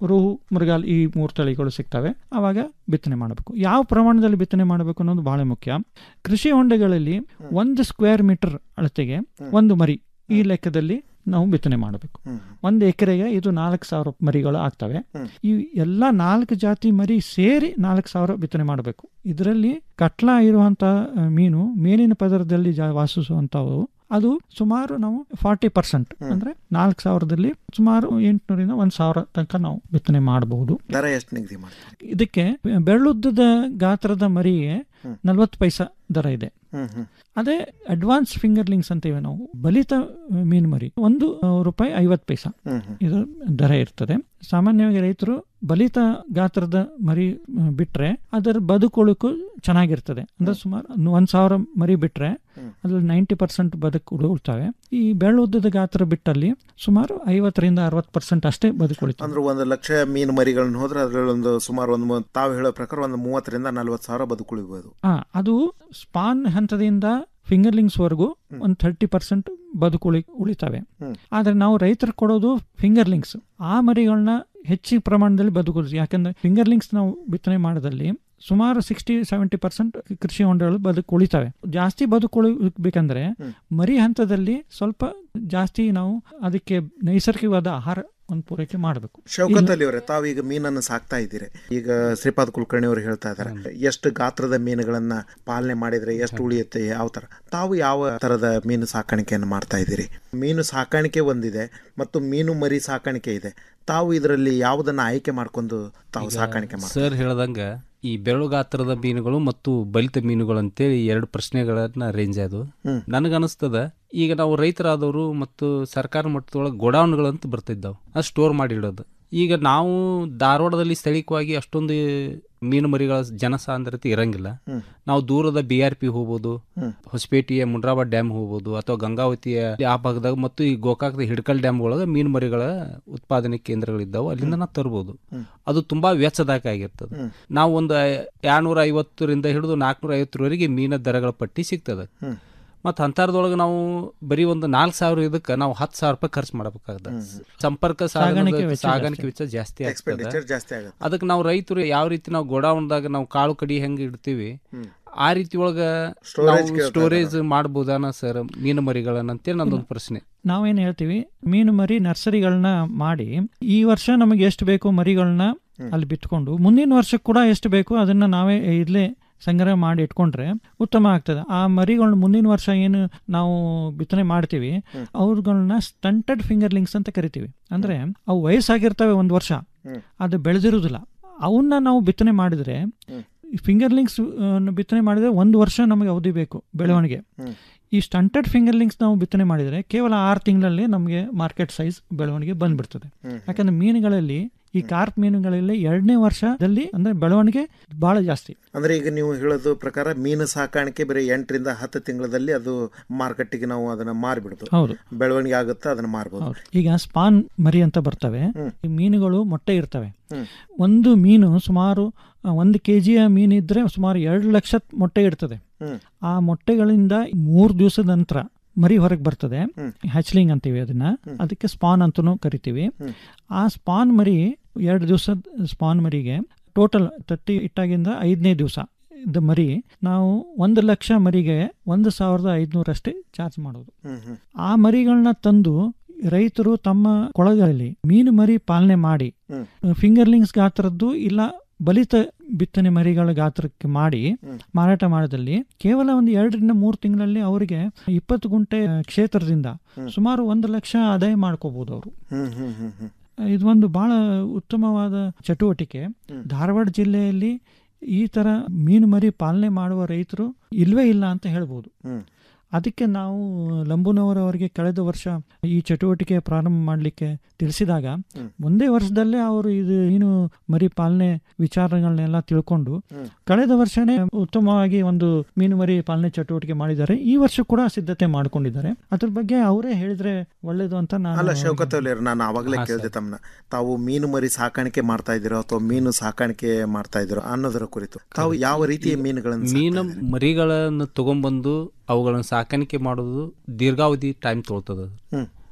ರೋಹು ಮೃಗಾಲ್ ಈ ಮೂರು ತಳಿಗಳು ಸಿಗ್ತವೆ ಆವಾಗ ಬಿತ್ತನೆ ಮಾಡಬೇಕು ಯಾವ ಪ್ರಮಾಣದಲ್ಲಿ ಬಿತ್ತನೆ ಮಾಡಬೇಕು ಅನ್ನೋದು ಬಹಳ ಮುಖ್ಯ ಕೃಷಿ ಹೊಂಡಗಳಲ್ಲಿ ಒಂದು ಸ್ಕ್ವೇರ್ ಮೀಟರ್ ಅಳತೆಗೆ ಒಂದು ಮರಿ ಈ ಲೆಕ್ಕದಲ್ಲಿ ನಾವು ಬಿತ್ತನೆ ಮಾಡಬೇಕು ಒಂದು ಎಕರೆಗೆ ಇದು ನಾಲ್ಕು ಸಾವಿರ ಮರಿಗಳು ಆಗ್ತವೆ ಈ ಎಲ್ಲ ನಾಲ್ಕು ಜಾತಿ ಮರಿ ಸೇರಿ ನಾಲ್ಕು ಸಾವಿರ ಬಿತ್ತನೆ ಮಾಡಬೇಕು ಇದರಲ್ಲಿ ಕಟ್ಲ ಇರುವಂತ ಆ, ಮೀನು ಮೇಲಿನ ಪದರದಲ್ಲಿ ಜಾ ವಾಸಿಸುವಂತವು ಅದು ಸುಮಾರು ನಾವು ಫಾರ್ಟಿ ಪರ್ಸೆಂಟ್ ಅಂದ್ರೆ ನಾಲ್ಕು ಸಾವಿರದಲ್ಲಿ ಸುಮಾರು ಎಂಟುನೂರಿಂದ ಒಂದ್ ಸಾವಿರ ತನಕ ನಾವು ಬಿತ್ತನೆ ಮಾಡಬಹುದು ದರ ಎಷ್ಟು ನಿಗದಿ ಮಾಡ್ತಾರೆ ಇದಕ್ಕೆ ಬೆರಳುದ್ದದ ಗಾತ್ರದ ಮರಿಗೆ ನಲ್ವತ್ತು ಪೈಸಾ ದರ ಇದೆ ಹ್ಮ್ ಹ್ಮ್ ಅದೇ ಅಡ್ವಾನ್ಸ್ ಫಿಂಗರ್ಲಿಂಗ್ಸ್ ಅಂತೀವಿ ನಾವು ಬಲಿತ ಮೀನು ಮರಿ ಒಂದು ಆ, ರೂಪಾಯಿ ಐವತ್ತು ಪೈಸಾ ಹ್ಮ್ ಹ್ಮ್. ಇದು ದರ ಇರ್ತದೆ ಸಾಮಾನ್ಯವಾಗಿ ರೈತರು ಬಲಿತ ಗಾತ್ರದ ಮರಿ ಆ, ಬಿಟ್ರೆ ಅದರ ಬದುಕೊಳಕು ಚೆನ್ನಾಗಿರ್ತದೆ ಅಂದ್ರೆ ಸುಮಾರು ಒಂದ್ ಸಾವಿರ ಮರಿ ಬಿಟ್ರೆ ಅದ್ರಲ್ಲಿ ನೈಂಟಿ ಪರ್ಸೆಂಟ್ ಬದುಕು ಉಳ್ತವೆ ಈ ಬೆಳ್ಳುದ್ದದ ಗಾತ್ರ ಬಿಟ್ಟಲ್ಲಿ ಸುಮಾರು ಐವತ್ತರಿಂದ ಅರವತ್ತು ಪರ್ಸೆಂಟ್ ಅಷ್ಟೇ ಬದುಕುಳಿತವೆ ಅಂದ್ರೆ ಒಂದು ಲಕ್ಷ ಮೀನು ಮರಿಗಳನ್ನ ಹೋದ್ರೆ ಅದ್ರಲ್ಲಿ ಒಂದು ಸುಮಾರು ಒಂದು ಮೂ- ತಾವು ಹೇಳೋ ಪ್ರಕಾರ ಒಂದು ಮೂವತ್ತರಿಂದ ನಲ್ವತ್ತು ಸಾವಿರ ಬದುಕುಳಿಬಹುದು ಹಾ ಅದು ಸ್ಪಾನ್ ಹಂತದಿಂದ ಫಿಂಗರ್ಲಿಂಗ್ಸ್ ವರೆಗೂ ಒಂದು ಥರ್ಟಿ ಪರ್ಸೆಂಟ್ ಬದುಕುಳಿ ಉಳಿತವೆ ಹ್ಮ್. ಆದ್ರೆ ನಾವು ರೈತರು ಕೊಡೋದು ಫಿಂಗರ್ಲಿಂಗ್ಸ್ ಆ ಮರಿಗಳನ್ನ ಹೆಚ್ಚಿನ ಪ್ರಮಾಣದಲ್ಲಿ ಬದುಕುಳಿಸಿ ಯಾಕಂದ್ರೆ ಫಿಂಗರ್ಲಿಂಗ್ಸ್ ನಾವು ಬಿತ್ತನೆ ಮಾಡೋದಲ್ಲಿ ಸುಮಾರು ಸಿಕ್ಸ್ಟಿ ಸೆವೆಂಟಿ ಪರ್ಸೆಂಟ್ ಕೃಷಿ ಹೊಂಡಗಳು ಬದುಕು ಉಳಿತವೆ ಜಾಸ್ತಿ ಬದುಕುಳಿಬೇಕಂದ್ರೆ ಮರಿ ಹಂತದಲ್ಲಿ ಸ್ವಲ್ಪ ಜಾಸ್ತಿ ನಾವು ಅದಕ್ಕೆ ನೈಸರ್ಗಿಕವಾದ ಆಹಾರ ಒಂದು ಪೂರೈಕೆ ಮಾಡಬೇಕು ಶೌಕತ್ ಅಲಿ ಅವರೇ ತಾವೀಗ ಮೀನನ್ನು ಸಾಕ್ತಾ ಇದ್ದೀರಿ ಈಗ ಶ್ರೀಪಾದ್ ಕುಲಕರ್ಣಿ ಅವರು ಹೇಳ್ತಾ ಇದ್ದಾರೆ ಎಷ್ಟು ಗಾತ್ರದ ಮೀನುಗಳನ್ನ ಪಾಲನೆ ಮಾಡಿದ್ರೆ ಎಷ್ಟು ಉಳಿಯುತ್ತೆ ಯಾವ ತರ ತಾವು ಯಾವ ತರದ ಮೀನು ಸಾಕಾಣಿಕೆಯನ್ನು ಮಾಡ್ತಾ ಇದ್ದೀರಿ ಮೀನು ಸಾಕಾಣಿಕೆ ಒಂದಿದೆ ಮತ್ತು ಮೀನು ಮರಿ ಸಾಕಾಣಿಕೆ ಇದೆ ತಾವು ಇದರಲ್ಲಿ ಯಾವುದನ್ನ ಆಯ್ಕೆ ಮಾಡ್ಕೊಂಡು ತಾವು ಸಾಕಾಣಿಕೆ ಮಾಡ್ತಾರೆ ಸರ್ ಹೇಳ್ದಂಗ ಈ ಬೆರಳು ಗಾತ್ರದ ಮೀನುಗಳು ಮತ್ತು ಬಲಿತ ಮೀನುಗಳು ಅಂತೇಳಿ ಎರಡು ಪ್ರಶ್ನೆಗಳನ್ನ ರೇಂಜ್ ಅದು ಹ್ಮ್. ನನಗನ್ನಿಸ್ತದ ಈಗ ನಾವು ರೈತರಾದವರು ಮತ್ತು ಸರ್ಕಾರ ಮಟ್ಟದೊಳಗೆ ಗೋಡೌನ್ಗಳಂತ ಬರ್ತಿದ್ದಾವೆ ಅದು ಸ್ಟೋರ್ ಮಾಡಿ ಇಡೋದು ಈಗ ನಾವು ಧಾರವಾಡದಲ್ಲಿ ಸ್ಥಳೀಯವಾಗಿ ಅಷ್ಟೊಂದು ಮೀನು ಮರಿಗಳ ಜನಸಾಂದ್ರತೆ ಇರಂಗಿಲ್ಲ ಹ್ಮ್. ನಾವು ದೂರದ ಬಿ ಆರ್ ಪಿ ಹೋಗ್ಬೋದು ಹ್ಮ್. ಹೊಸಪೇಟೆಯ ಮುಂಡ್ರಾಬಾದ್ ಡ್ಯಾಮ್ ಹೋಗ್ಬೋದು ಅಥವಾ ಗಂಗಾವತಿಯ ಆ ಭಾಗದಾಗ ಮತ್ತು ಈ ಗೋಕಾಕದ ಹಿಡ್ಕಲ್ ಡ್ಯಾಮ್ ಒಳಗೆ ಮೀನು ಮರಿಗಳ ಉತ್ಪಾದನೆ ಕೇಂದ್ರಗಳಿದ್ದಾವೆ ಅಲ್ಲಿಂದ ನಾವು ತರ್ಬೋದು ಹ್ಮ್. ಅದು ತುಂಬಾ ವೆಚ್ಚದಾಯಕ ಆಗಿರ್ತದೆ ಹ್ಮ್. ನಾವು ಒಂದು ಎರಡ್ನೂರ ಐವತ್ತರಿಂದ ಹಿಡಿದು ನಾಲ್ಕುನೂರ ಐವತ್ತರವರೆಗೆ ಮೀನ ದರಗಳ ಪಟ್ಟಿ ಸಿಗ್ತದೆ ಹ್ಮ್. ಮತ್ತು ಅಂತರದೊಳಗೆ ನಾವು ಬರೀ ಒಂದು ನಾಲ್ಕು ಸಾವಿರ ಇದಕ್ಕೆ ನಾವು ಹತ್ತು ಸಾವಿರ ರೂಪಾಯಿ ಖರ್ಚು ಮಾಡಬೇಕಾಗ್ತದೆ ಸಂಪರ್ಕ ಸಾಧನದ ಸಾಗಾಣಿಕೆ ವೆಚ್ಚ ಸಾಗಾಣಿಕೆ ಜಾಸ್ತಿ. ವೆಚ್ಚ ಜಾಸ್ತಿ Expenditure ಆಗ್ತದೆ ಜಾಸ್ತಿ ಆಗುತ್ತೆ. ಅದಕ್ಕೆ ನಾವು ರೈತರು ಯಾವ ರೀತಿ ನಾವು ಗೋಡೌನ್ದಾಗ ನಾವು ಕಾಳು ಕಡಿ ಹೆಂಗೆ ಇಡ್ತೀವಿ ಆ ರೀತಿ ಒಳಗ Storage ಕೇಳ್ತಾ ಸ್ಟೋರೇಜ್ ಮಾಡ್ಬೋದಾನ ಸರ್ ಮೀನು ಮರಿಗಳನ್ನ ಅಂತೇಳಿ ನಂದೊಂದು ಪ್ರಶ್ನೆ ನಾವೇನು ಹೇಳ್ತೀವಿ ಮೀನು ಮರಿ ನರ್ಸರಿಗಳನ್ನ ಮಾಡಿ ಈ ವರ್ಷ ನಮಗೆ ಎಷ್ಟು ಬೇಕು ಮರಿಗಳನ್ನ ಅಲ್ಲಿ ಬಿತ್ಕೊಂಡು ಮುಂದಿನ ವರ್ಷಕ್ಕೆ ಕೂಡ ಎಷ್ಟು ಬೇಕು ಅದನ್ನ ನಾವೇ ಇಲ್ಲೇ ಸಂಗ್ರಹ ಮಾಡಿ ಇಟ್ಕೊಂಡ್ರೆ ಉತ್ತಮ ಆಗ್ತದೆ ಆ ಮರಿಗಳನ್ನ ಮುಂದಿನ ವರ್ಷ ಏನು ನಾವು ಬಿತ್ತನೆ ಮಾಡ್ತೀವಿ ಅವ್ರುಗಳನ್ನ ಸ್ಟಂಟೆಡ್ ಫಿಂಗರ್ಲಿಂಗ್ಸ್ ಅಂತ ಕರಿತೀವಿ ಅಂದ್ರೆ ಅವು ವಯಸ್ಸಾಗಿರ್ತವೆ ಒಂದು ವರ್ಷ ಅದು ಬೆಳೆದಿರುವುದಿಲ್ಲ ಅವನ್ನ ನಾವು ಬಿತ್ತನೆ ಮಾಡಿದ್ರೆ ಫಿಂಗರ್ಲಿಂಗ್ಸ್ ಬಿತ್ತನೆ ಮಾಡಿದ್ರೆ ಒಂದು ವರ್ಷ ನಮಗೆ ಅವಧಿ ಬೇಕು ಬೆಳವಣಿಗೆ ಈ ಸ್ಟಂಟೆಡ್ ಫಿಂಗರ್ಲಿಂಗ್ಸ್ ನಾವು ಬಿತ್ತನೆ ಮಾಡಿದರೆ ಕೇವಲ ಆರು ತಿಂಗಳಲ್ಲಿ ನಮಗೆ ಮಾರ್ಕೆಟ್ ಸೈಜ್ ಬೆಳವಣಿಗೆ ಬಂದ್ಬಿಡ್ತದೆ ಹ್ಮ್. ಯಾಕಂದ್ರೆ ಮೀನುಗಳಲ್ಲಿ ಈ ಕಾರ್ಪ್ ಮೀನುಗಳಲ್ಲಿ ಎರಡನೇ ವರ್ಷದಲ್ಲಿ ಅಂದ್ರೆ ಬೆಳವಣಿಗೆ ಬಹಳ ಜಾಸ್ತಿ ಅಂದ್ರೆ ಈಗ ನೀವು ಹೇಳೋದು ಪ್ರಕಾರ ಮೀನು ಸಾಕಾಣಿಕೆ ಬರೀ ಎಂಟರಿಂದ ಹತ್ತು ತಿಂಗಳಲ್ಲಿ ಅದು ಮಾರ್ಕೆಟಿಗೆ ನಾವು ಅದನ್ನ ಮಾರಿಬಿಡ್ಬೋದು ಹೌದು. ಬೆಳವಣಿಗೆ ಆಗುತ್ತೆ ಅದನ್ನ ಮಾರ್ಬೋದು ಹೌದು. ಈಗ ಸ್ಪಾನ್ ಮರಿ ಅಂತ ಬರ್ತವೆ ಈ ಮೀನುಗಳು ಮೊಟ್ಟೆ ಇರ್ತವೆ ಹ್ಮ್. ಒಂದು ಮೀನು ಸುಮಾರು ಆ, ಒಂದು ಕೆ ಜಿಯ ಮೀನಿದ್ರೆ ಸುಮಾರು ಎರಡು ಲಕ್ಷ ಮೊಟ್ಟೆ ಇಡ್ತದೆ ಹ್ಮ್. ಆ ಮೊಟ್ಟೆಗಳಿಂದ ಮೂರು ದಿವಸದ ನಂತರ ಮರಿ ಹೊರಗೆ ಬರ್ತದೆ ಹ್ಯಾಚ್ಲಿಂಗ್ ಅಂತೀವಿ ಅದನ್ನ ಅದಕ್ಕೆ ಸ್ಪಾನ್ ಅಂತಲೂ ಕರಿತೀವಿ ಆ ಸ್ಪಾನ್ ಮರಿ ಎರಡು ದಿವಸದ ಸ್ಪಾನ್ ಮರಿಗೆ ಟೋಟಲ್ ತಟ್ಟಿ ಇಟ್ಟಾಗಿಂದ ಐದನೇ ದಿವಸ ಇದ್ದ ಮರಿ ನಾವು ಒಂದು ಲಕ್ಷ ಮರಿಗೆ ಒಂದು ಸಾವಿರದ ಐದುನೂರಷ್ಟೇ ಚಾರ್ಜ್ ಮಾಡೋದು ಹ್ಮ್ ಹ್ಮ್ ಆ ಮರಿಗಳನ್ನ ತಂದು ರೈತರು ತಮ್ಮ ಕೊಳಗಳಲ್ಲಿ ಮೀನು ಮರಿ ಪಾಲನೆ ಮಾಡಿ ಹ್ಮ್. ಫಿಂಗರ್ಲಿಂಗ್ಸ್ ಗಾತ್ರದ್ದು ಇಲ್ಲ ಬಲಿತ ಬಿತ್ತನೆ ಮರಿಗಳ ಗಾತ್ರಕ್ಕೆ ಮಾಡಿ ಮಾರಾಟ ಮಾಡೋದಲ್ಲಿ ಕೇವಲ ಒಂದು ಎರಡರಿಂದ ಮೂರು ತಿಂಗಳಲ್ಲಿ ಅವರಿಗೆ ಇಪ್ಪತ್ತು ಗುಂಟೆ ಕ್ಷೇತ್ರದಿಂದ ಸುಮಾರು ಒಂದು ಲಕ್ಷ ಆದಾಯ ಮಾಡ್ಕೋಬಹುದು ಅವರು ಹ್ಮ್ ಹ್ಮ್ ಹ್ಮ್ ಹ್ಮ್ ಇದು ಒಂದು ಬಹಳ ಉತ್ತಮವಾದ ಚಟುವಟಿಕೆ ಧಾರವಾಡ ಜಿಲ್ಲೆಯಲ್ಲಿ ಈ ತರ ಮೀನು ಮರಿ ಪಾಲನೆ ಮಾಡುವ ರೈತರು ಇಲ್ವೇ ಇಲ್ಲ ಅಂತ ಹೇಳ್ಬೋದು ಹ್ಮ್. ಅದಕ್ಕೆ ನಾವು ಲಂಬುನವರವರಿಗೆ ಕಳೆದ ವರ್ಷ ಈ ಚಟುವಟಿಕೆ ಪ್ರಾರಂಭ ಮಾಡಲಿಕ್ಕೆ ತಿಳಿಸಿದಾಗ ಒಂದೇ ವರ್ಷದಲ್ಲೇ ಅವರು ಇದು ಮೀನು ಮರಿ ಪಾಲನೆ ವಿಚಾರಗಳನ್ನೆಲ್ಲ ತಿಳ್ಕೊಂಡು ಕಳೆದ ವರ್ಷನೇ ಉತ್ತಮವಾಗಿ ಒಂದು ಮೀನು ಮರಿ ಪಾಲನೆ ಚಟುವಟಿಕೆ ಮಾಡಿದ್ದಾರೆ ಈ ವರ್ಷ ಕೂಡ ಸಿದ್ಧತೆ ಮಾಡ್ಕೊಂಡಿದ್ದಾರೆ ಅದ್ರ ಬಗ್ಗೆ ಅವರೇ ಹೇಳಿದ್ರೆ ಒಳ್ಳೇದು ಅಂತ ನಾನು ಅಲ್ಲ ಅವ್ರಿಗೆ- ಶೌಕತ್ ಅವ್ಲಿಯರ್ ನಾನು ಅವಾಗಲೇ ಹಾ, ಕೇಳಿದೆ ಸರ್. ತಮ್ಮನ್ನ ತಾವು ಮೀನು ಮರಿ ಸಾಕಾಣಿಕೆ ಮಾಡ್ತಾ ಇದ್ದೀರೋ ಅಥವಾ ಮೀನು ಸಾಕಾಣಿಕೆ ಮಾಡ್ತಾ ಇದ್ದೀರೋ ಅನ್ನೋದರ ಕುರಿತು ತಾವು ಯಾವ ರೀತಿಯ ಮೀನುಗಳನ್ನು ಮೀನ ಮರಿಗಳನ್ನು ತಗೊಂಬಂದು ಅವುಗಳನ್ನು ಸಾಕಾಣಿಕೆ ಮಾಡೋದು ದೀರ್ಘಾವಧಿ ಟೈಮ್ ತೊಗೊಳ್ತದೆ ಅದು ಹ್ಮ್.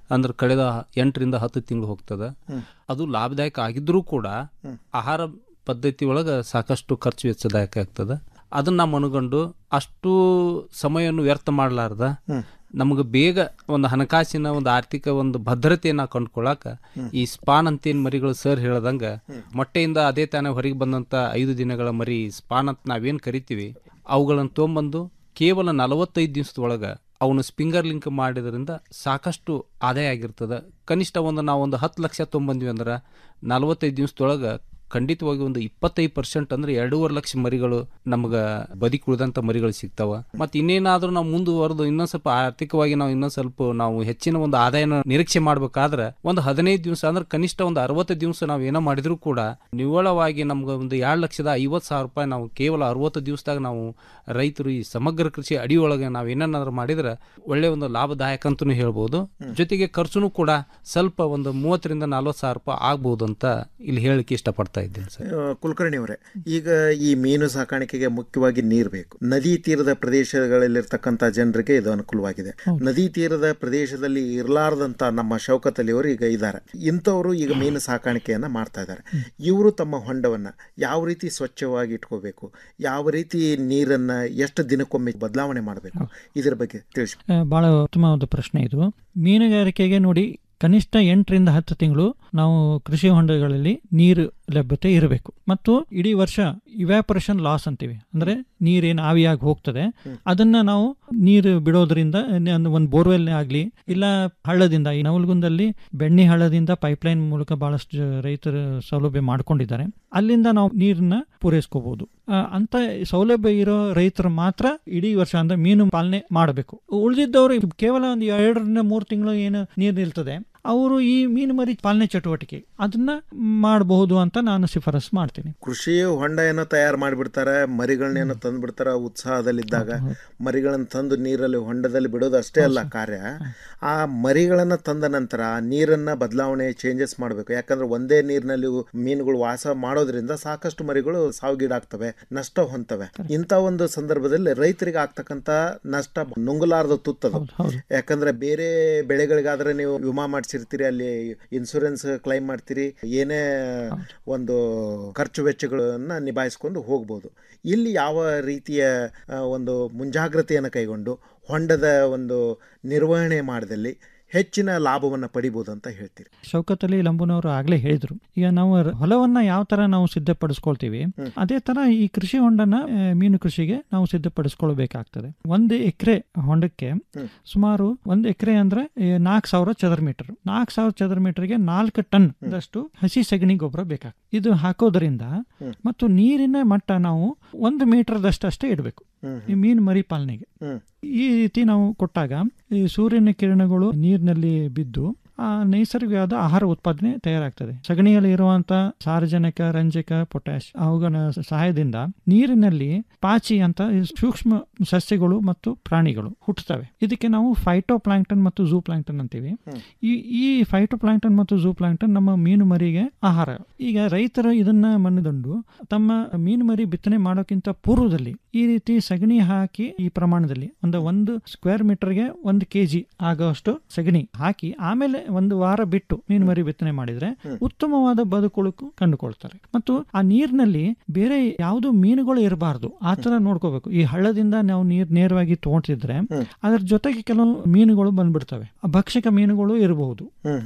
ಅಂದ್ರೆ ಕಳೆದ ಎಂಟರಿಂದ ಹತ್ತು ತಿಂಗಳು ಹೋಗ್ತದೆ ಹ್ಮ್. ಅದು ಲಾಭದಾಯಕ ಆಗಿದ್ರೂ ಕೂಡ ಆಹಾರ ಪದ್ಧತಿ ಒಳಗೆ ಸಾಕಷ್ಟು ಖರ್ಚು ವೆಚ್ಚದಾಯಕ ಆಗ್ತದೆ ಅದನ್ನ ನಾವು ಮನಗಂಡು ಅಷ್ಟು ಸಮಯವನ್ನು ವ್ಯರ್ಥ ಮಾಡಲಾರ್ದ ಹ್ಮ್. ನಮಗೆ ಬೇಗ ಒಂದು ಹಣಕಾಸಿನ ಒಂದು ಆರ್ಥಿಕ ಒಂದು ಭದ್ರತೆಯನ್ನ ಕಂಡುಕೊಳ್ಳಾಕ ಈ ಸ್ಪಾನ್ ಅಂತೇನ್ ಮರಿಗಳು ಸರ್ ಹೇಳ್ದಂಗ ಮೊಟ್ಟೆಯಿಂದ ಅದೇ ತಾನೇ ಹೊರಗೆ ಬಂದಂತ ಐದು ದಿನಗಳ ಮರಿ ಸ್ಪಾನ್ ಅಂತ ನಾವೇನ್ ಕರಿತೀವಿ ಅವುಗಳನ್ನು ತೊಗೊಂಬಂದು ಕೇವಲ ನಲವತ್ತೈದು ದಿವಸದೊಳಗ ಅವನು ಸ್ಪಿಂಗರ್ ಲಿಂಕ್ ಮಾಡಿದ್ರಿಂದ ಸಾಕಷ್ಟು ಆದಾಯ ಆಗಿರ್ತದೆ ಕನಿಷ್ಠ ಒಂದು ನಾವು ಒಂದು ಹತ್ತು ಲಕ್ಷ ತೊಗೊಂಬಂದ್ವಿ ಅಂದ್ರೆ ನಲವತ್ತೈದು ದಿವಸದೊಳಗೆ ಖಂಡಿತವಾಗಿ ಒಂದು ಇಪ್ಪತ್ತೈದು ಪರ್ಸೆಂಟ್ ಅಂದ್ರೆ ಎರಡೂವರೆ ಲಕ್ಷ ಮರಿಗಳು ನಮ್ಗೆ ಬದುಕಿ ಉಳಿದಂತ ಮರಿಗಳು ಸಿಗ್ತಾವ ಮತ್ತೆ ಇನ್ನೇನಾದ್ರೂ ನಾವು ಮುಂದುವರೆದು ಇನ್ನೊಂದ್ ಸ್ವಲ್ಪ ಆರ್ಥಿಕವಾಗಿ ನಾವು ಇನ್ನೊಂದ್ ಸ್ವಲ್ಪ ನಾವು ಹೆಚ್ಚಿನ ಒಂದು ಆದಾಯನ ನಿರೀಕ್ಷೆ ಮಾಡ್ಬೇಕಾದ್ರೆ ಒಂದು ಹದಿನೈದು ದಿವಸ ಅಂದ್ರೆ ಕನಿಷ್ಠ ಒಂದು ಅರವತ್ತು ದಿವಸ ನಾವು ಏನೋ ಮಾಡಿದ್ರು ಕೂಡ ನಿವ್ವಳವಾಗಿ ನಮ್ಗೆ ಒಂದು ಎರಡು ಲಕ್ಷದ ಐವತ್ತು ಸಾವಿರ ರೂಪಾಯಿ ನಾವು ಕೇವಲ ಅರವತ್ತು ದಿವಸದಾಗ ನಾವು ರೈತರು ಈ ಸಮಗ್ರ ಕೃಷಿ ಅಡಿಯೊಳಗೆ ನಾವು ಏನನ್ನಾದ್ರೂ ಮಾಡಿದ್ರೆ ಒಳ್ಳೆ ಒಂದು ಲಾಭದಾಯಕ ಅಂತಲೂ ಹೇಳ್ಬೋದು ಜೊತೆಗೆ ಖರ್ಚುನು ಕೂಡ ಸ್ವಲ್ಪ ಒಂದು ಮೂವತ್ತರಿಂದ ನಲ್ವತ್ತು ಸಾವಿರ ರೂಪಾಯಿ ಆಗ್ಬೋದು ಅಂತ ಇಲ್ಲಿ ಹೇಳಲಿಕ್ಕೆ ಇಷ್ಟಪಡ್ತಾ ಇದ್ದೇನೆ ಸರ್ ಆ, ಕುಲಕರ್ಣಿ ಅವರೇ ಈಗ ಈ ಮೀನು ಸಾಕಾಣಿಕೆಗೆ ಮುಖ್ಯವಾಗಿ ನೀರು ಬೇಕು ನದಿ ತೀರದ ಪ್ರದೇಶಗಳಲ್ಲಿರ್ತಕ್ಕಂಥ ಜನರಿಗೆ ಇದು ಅನುಕೂಲವಾಗಿದೆ ನದಿ ತೀರದ ಪ್ರದೇಶದಲ್ಲಿ ಇರಲಾರ್ದಂತ ನಮ್ಮ ಶೌಕತ್ ಅಲಿ ಅವರು ಈಗ ಇದ್ದಾರೆ ಇಂಥವರು ಈಗ ಮೀನು ಸಾಕಾಣಿಕೆಯನ್ನ ಮಾಡ್ತಾ ಇದ್ದಾರೆ ಇವರು ತಮ್ಮ ಹೊಂಡವನ್ನ ಯಾವ ರೀತಿ ಸ್ವಚ್ಛವಾಗಿ ಇಟ್ಕೋಬೇಕು ಯಾವ ರೀತಿ ನೀರನ್ನ ಎಷ್ಟು ದಿನಕ್ಕೊಮ್ಮೆ ಬದಲಾವಣೆ ಮಾಡಬೇಕು ಇದ್ರ ಬಗ್ಗೆ ತಿಳಿಸಿ ಆ, ಬಹಳ ಉತ್ತಮವಾದ ಪ್ರಶ್ನೆ ಇದು ಮೀನುಗಾರಿಕೆಗೆ ನೋಡಿ ಕನಿಷ್ಠ ಎಂಟರಿಂದ ಹತ್ತು ತಿಂಗಳು ನಾವು ಕೃಷಿ ಹೊಂಡಗಳಲ್ಲಿ ನೀರು ಲಭ್ಯತೆ ಇರಬೇಕು ಮತ್ತು ಇಡೀ ವರ್ಷ ಇವ್ಯಾಪರೇಷನ್ ಲಾಸ್ ಅಂತೀವಿ ಅಂದ್ರೆ ನೀರೇನು ಆವಿಯಾಗಿ ಹೋಗ್ತದೆ ಅದನ್ನ ನಾವು ನೀರು ಬಿಡೋದ್ರಿಂದ ಒಂದು ಬೋರ್ವೆಲ್ ಆಗಲಿ ಇಲ್ಲ ಹಳ್ಳದಿಂದ ಈ ನವಲ್ಗುಂದಲ್ಲಿ ಬೆಣ್ಣೆ ಹಳ್ಳದಿಂದ ಪೈಪ್ಲೈನ್ ಮೂಲಕ ಬಹಳಷ್ಟು ಜ- ರೈತರು ಸೌಲಭ್ಯ ಮಾಡ್ಕೊಂಡಿದ್ದಾರೆ ಅಲ್ಲಿಂದ ನಾವು ನೀರನ್ನ ಪೂರೈಸ್ಕೋಬಹುದು ಆ, ಅಂತ ಸೌಲಭ್ಯ ಇರೋ ರೈತರು ಮಾತ್ರ ಇಡೀ ವರ್ಷ ಅಂದ್ರೆ ಮೀನು ಪಾಲನೆ ಮಾಡಬೇಕು ಉಳಿದಿದ್ದವರು ಕೇವಲ ಒಂದು ಎರಡರಿಂದ ಮೂರು ತಿಂಗಳು ಏನು ನೀರು ನಿಲ್ತದೆ ಅವರು ಈ ಮೀನು ಮರಿ ಪಾಲನೆ ಚಟುವಟಿಕೆ ಅದನ್ನ ಮಾಡಬಹುದು ಅಂತ ನಾನು ಶಿಫಾರಸು ಮಾಡ್ತೀನಿ ಕೃಷಿ ಹೊಂಡ ಏನೋ ತಯಾರು ಮಾಡಿಬಿಡ್ತಾರೆ ಮರಿಗಳನ್ನೇನೋ ತಂದು ಬಿಡ್ತಾರೆ ಉತ್ಸಾಹದಲ್ಲಿದ್ದಾಗ ಮರಿಗಳನ್ನು ತಂದು ನೀರಲ್ಲಿ ಹೊಂಡದಲ್ಲಿ ಬಿಡೋದು ಅಷ್ಟೇ ಅಲ್ಲ ಕಾರ್ಯ ಆ ಮರಿಗಳನ್ನು ತಂದ ನಂತರ ಆ ನೀರನ್ನ ಬದಲಾವಣೆ ಚೇಂಜಸ್ ಮಾಡಬೇಕು ಯಾಕಂದ್ರೆ ಒಂದೇ ನೀರಿನಲ್ಲಿ ಮೀನುಗಳು ವಾಸ ಮಾಡೋದ್ರಿಂದ ಸಾಕಷ್ಟು ಮರಿಗಳು ಸಾವಿಗೀಡಾಗ್ತವೆ ನಷ್ಟ ಹೊಂತವೆ ಇಂಥ ಒಂದು ಸಂದರ್ಭದಲ್ಲಿ ರೈತರಿಗೆ ಆಗ್ತಕ್ಕಂಥ ನಷ್ಟ ನುಂಗಲಾರದ ತುತ್ತದು ಯಾಕಂದ್ರೆ ಬೇರೆ ಬೆಳೆಗಳಿಗಾದ್ರೆ ನೀವು ವಿಮಾ ಮಾಡಿಸಿರ್ತೀರಿ ಅಲ್ಲಿ ಇನ್ಸೂರೆನ್ಸ್ ಕ್ಲೈಮ್ ಮಾಡ್ತೀರಿ ಏನೇ ಒಂದು ಖರ್ಚು ವೆಚ್ಚಗಳನ್ನ ನಿಭಾಯಿಸ್ಕೊಂಡು ಹೋಗ್ಬೋದು ಇಲ್ಲಿ ಯಾವ ರೀತಿಯ ಆ, ಒಂದು ಮುಂಜಾಗ್ರತೆಯನ್ನು ಕೈಗೊಂಡು ಹೊಂಡದ ಒಂದು ನಿರ್ವಹಣೆ ಮಾಡಿದಲ್ಲಿ ಹೆಚ್ಚಿನ ಲಾಭವನ್ನು ಪಡಿಬೋದು ಅಂತ ಹೇಳ್ತೀರಿ ಶೌಕತ್ ಅಲಿ ಲಂಬುನವರು ಆಗ್ಲೇ ಹೇಳಿದ್ರು ಈಗ ನಾವು ರ- ಹೊಲವನ್ನ ಯಾವ ತರ ನಾವು ಸಿದ್ಧಪಡಿಸ್ಕೊಳ್ತೀವಿ ಅದೇ ತರ ಈ ಕೃಷಿ ಹೊಂಡನ ಆ, ಮೀನು ಕೃಷಿಗೆ ನಾವು ಸಿದ್ಧಪಡಿಸ್ಕೊಳ್ಬೇಕಾಗ್ತದೆ ಒಂದು ಎಕರೆ ಹೊಂಡಕ್ಕೆ ಸುಮಾರು ಒಂದು ಎಕರೆ ಅಂದ್ರೆ ನಾಲ್ಕು ಸಾವಿರ ಚದರ ಮೀಟರ್ ನಾಲ್ಕು ಸಾವಿರ ಚದರ ಮೀಟರ್ಗೆ ನಾಲ್ಕು ಟನ್ ದಷ್ಟು ಹಸಿ ಸಗಣಿ ಗೊಬ್ಬರ ಬೇಕಾಗ್ತದೆ ಇದು ಹಾಕೋದ್ರಿಂದ ಮತ್ತು ನೀರಿನ ಮಟ್ಟ ನಾವು ಒಂದು ಮೀಟರ್ದಷ್ಟು ಅಷ್ಟೇ ಇಡಬೇಕು ಈ ಮೀನು ಮರಿ ಪಾಲನೆಗೆ ಈ ರೀತಿ ನಾವು ಕೊಟ್ಟಾಗ ಈ ಸೂರ್ಯನ ಕಿರಣಗಳು ನೀರಿನಲ್ಲಿ ಬಿದ್ದು ಆ ನೈಸರ್ಗಿಕವಾದ ಆಹಾರ ಉತ್ಪಾದನೆ ತಯಾರಾಗ್ತದೆ ಸಗಣಿಯಲ್ಲಿ ಇರುವಂತ ಸಾರಜನಕ ರಂಜಕ ಪೊಟ್ಯಾಶ್ ಅವುಗಳ ಸಹಾಯದಿಂದ ನೀರಿನಲ್ಲಿ ಪಾಚಿ ಅಂತ ಈ ಸೂಕ್ಷ್ಮ ಸಸ್ಯಗಳು ಮತ್ತು ಪ್ರಾಣಿಗಳು ಹುಟ್ಟುತ್ತವೆ ಇದಕ್ಕೆ ನಾವು ಫೈಟೋ ಪ್ಲಾಂಕ್ಟನ್ ಮತ್ತು ಝೂ ಪ್ಲಾಂಕ್ಟನ್ ಅಂತೀವಿ ಈ ಈ ಫೈಟೋ ಪ್ಲಾಂಕ್ಟನ್ ಮತ್ತು ಝೂ ಪ್ಲಾಂಕ್ಟನ್ ನಮ್ಮ ಮೀನು ಮರಿಗೆ ಆಹಾರ ಈಗ ರೈತರು ಇದನ್ನ ಮನಗಂಡು ತಮ್ಮ ಮೀನು ಮರಿ ಬಿತ್ತನೆ ಮಾಡೋಕ್ಕಿಂತ ಪೂರ್ವದಲ್ಲಿ ಈ ರೀತಿ ಸಗಣಿ ಹಾಕಿ ಈ ಪ್ರಮಾಣದಲ್ಲಿ ಒಂದು ಒಂದು ಸ್ಕ್ವೇರ್ ಮೀಟರ್ಗೆ ಒಂದು ಕೆಜಿ ಆಗುವಷ್ಟು ಸಗಣಿ ಹಾಕಿ ಆಮೇಲೆ ಒಂದು ವಾರ ಬಿಟ್ಟು ಮೀನು ಮರಿ ಬಿತ್ತನೆ ಮಾಡಿದ್ರೆ ಉತ್ತಮವಾದ ಬದುಕುಳಿಕು ಕಂಡುಕೊಳ್ತಾರೆ ಮತ್ತು ಆ ನೀರಿನಲ್ಲಿ ಬೇರೆ ಯಾವುದು ಮೀನುಗಳು ಇರಬಾರ್ದು ಆ ತರ ನೋಡ್ಕೋಬೇಕು ಈ ಹಳ್ಳದಿಂದ ನಾವು ನೀರ್ ನೇರವಾಗಿ ತಗೊಂತಿದ್ರೆ ಅದ್ರ ಜೊತೆಗೆ ಕೆಲವು ಮೀನುಗಳು ಬಂದ್ಬಿಡ್ತವೆ ಆ ಭಕ್ಷಕ ಮೀನುಗಳು ಇರಬಹುದು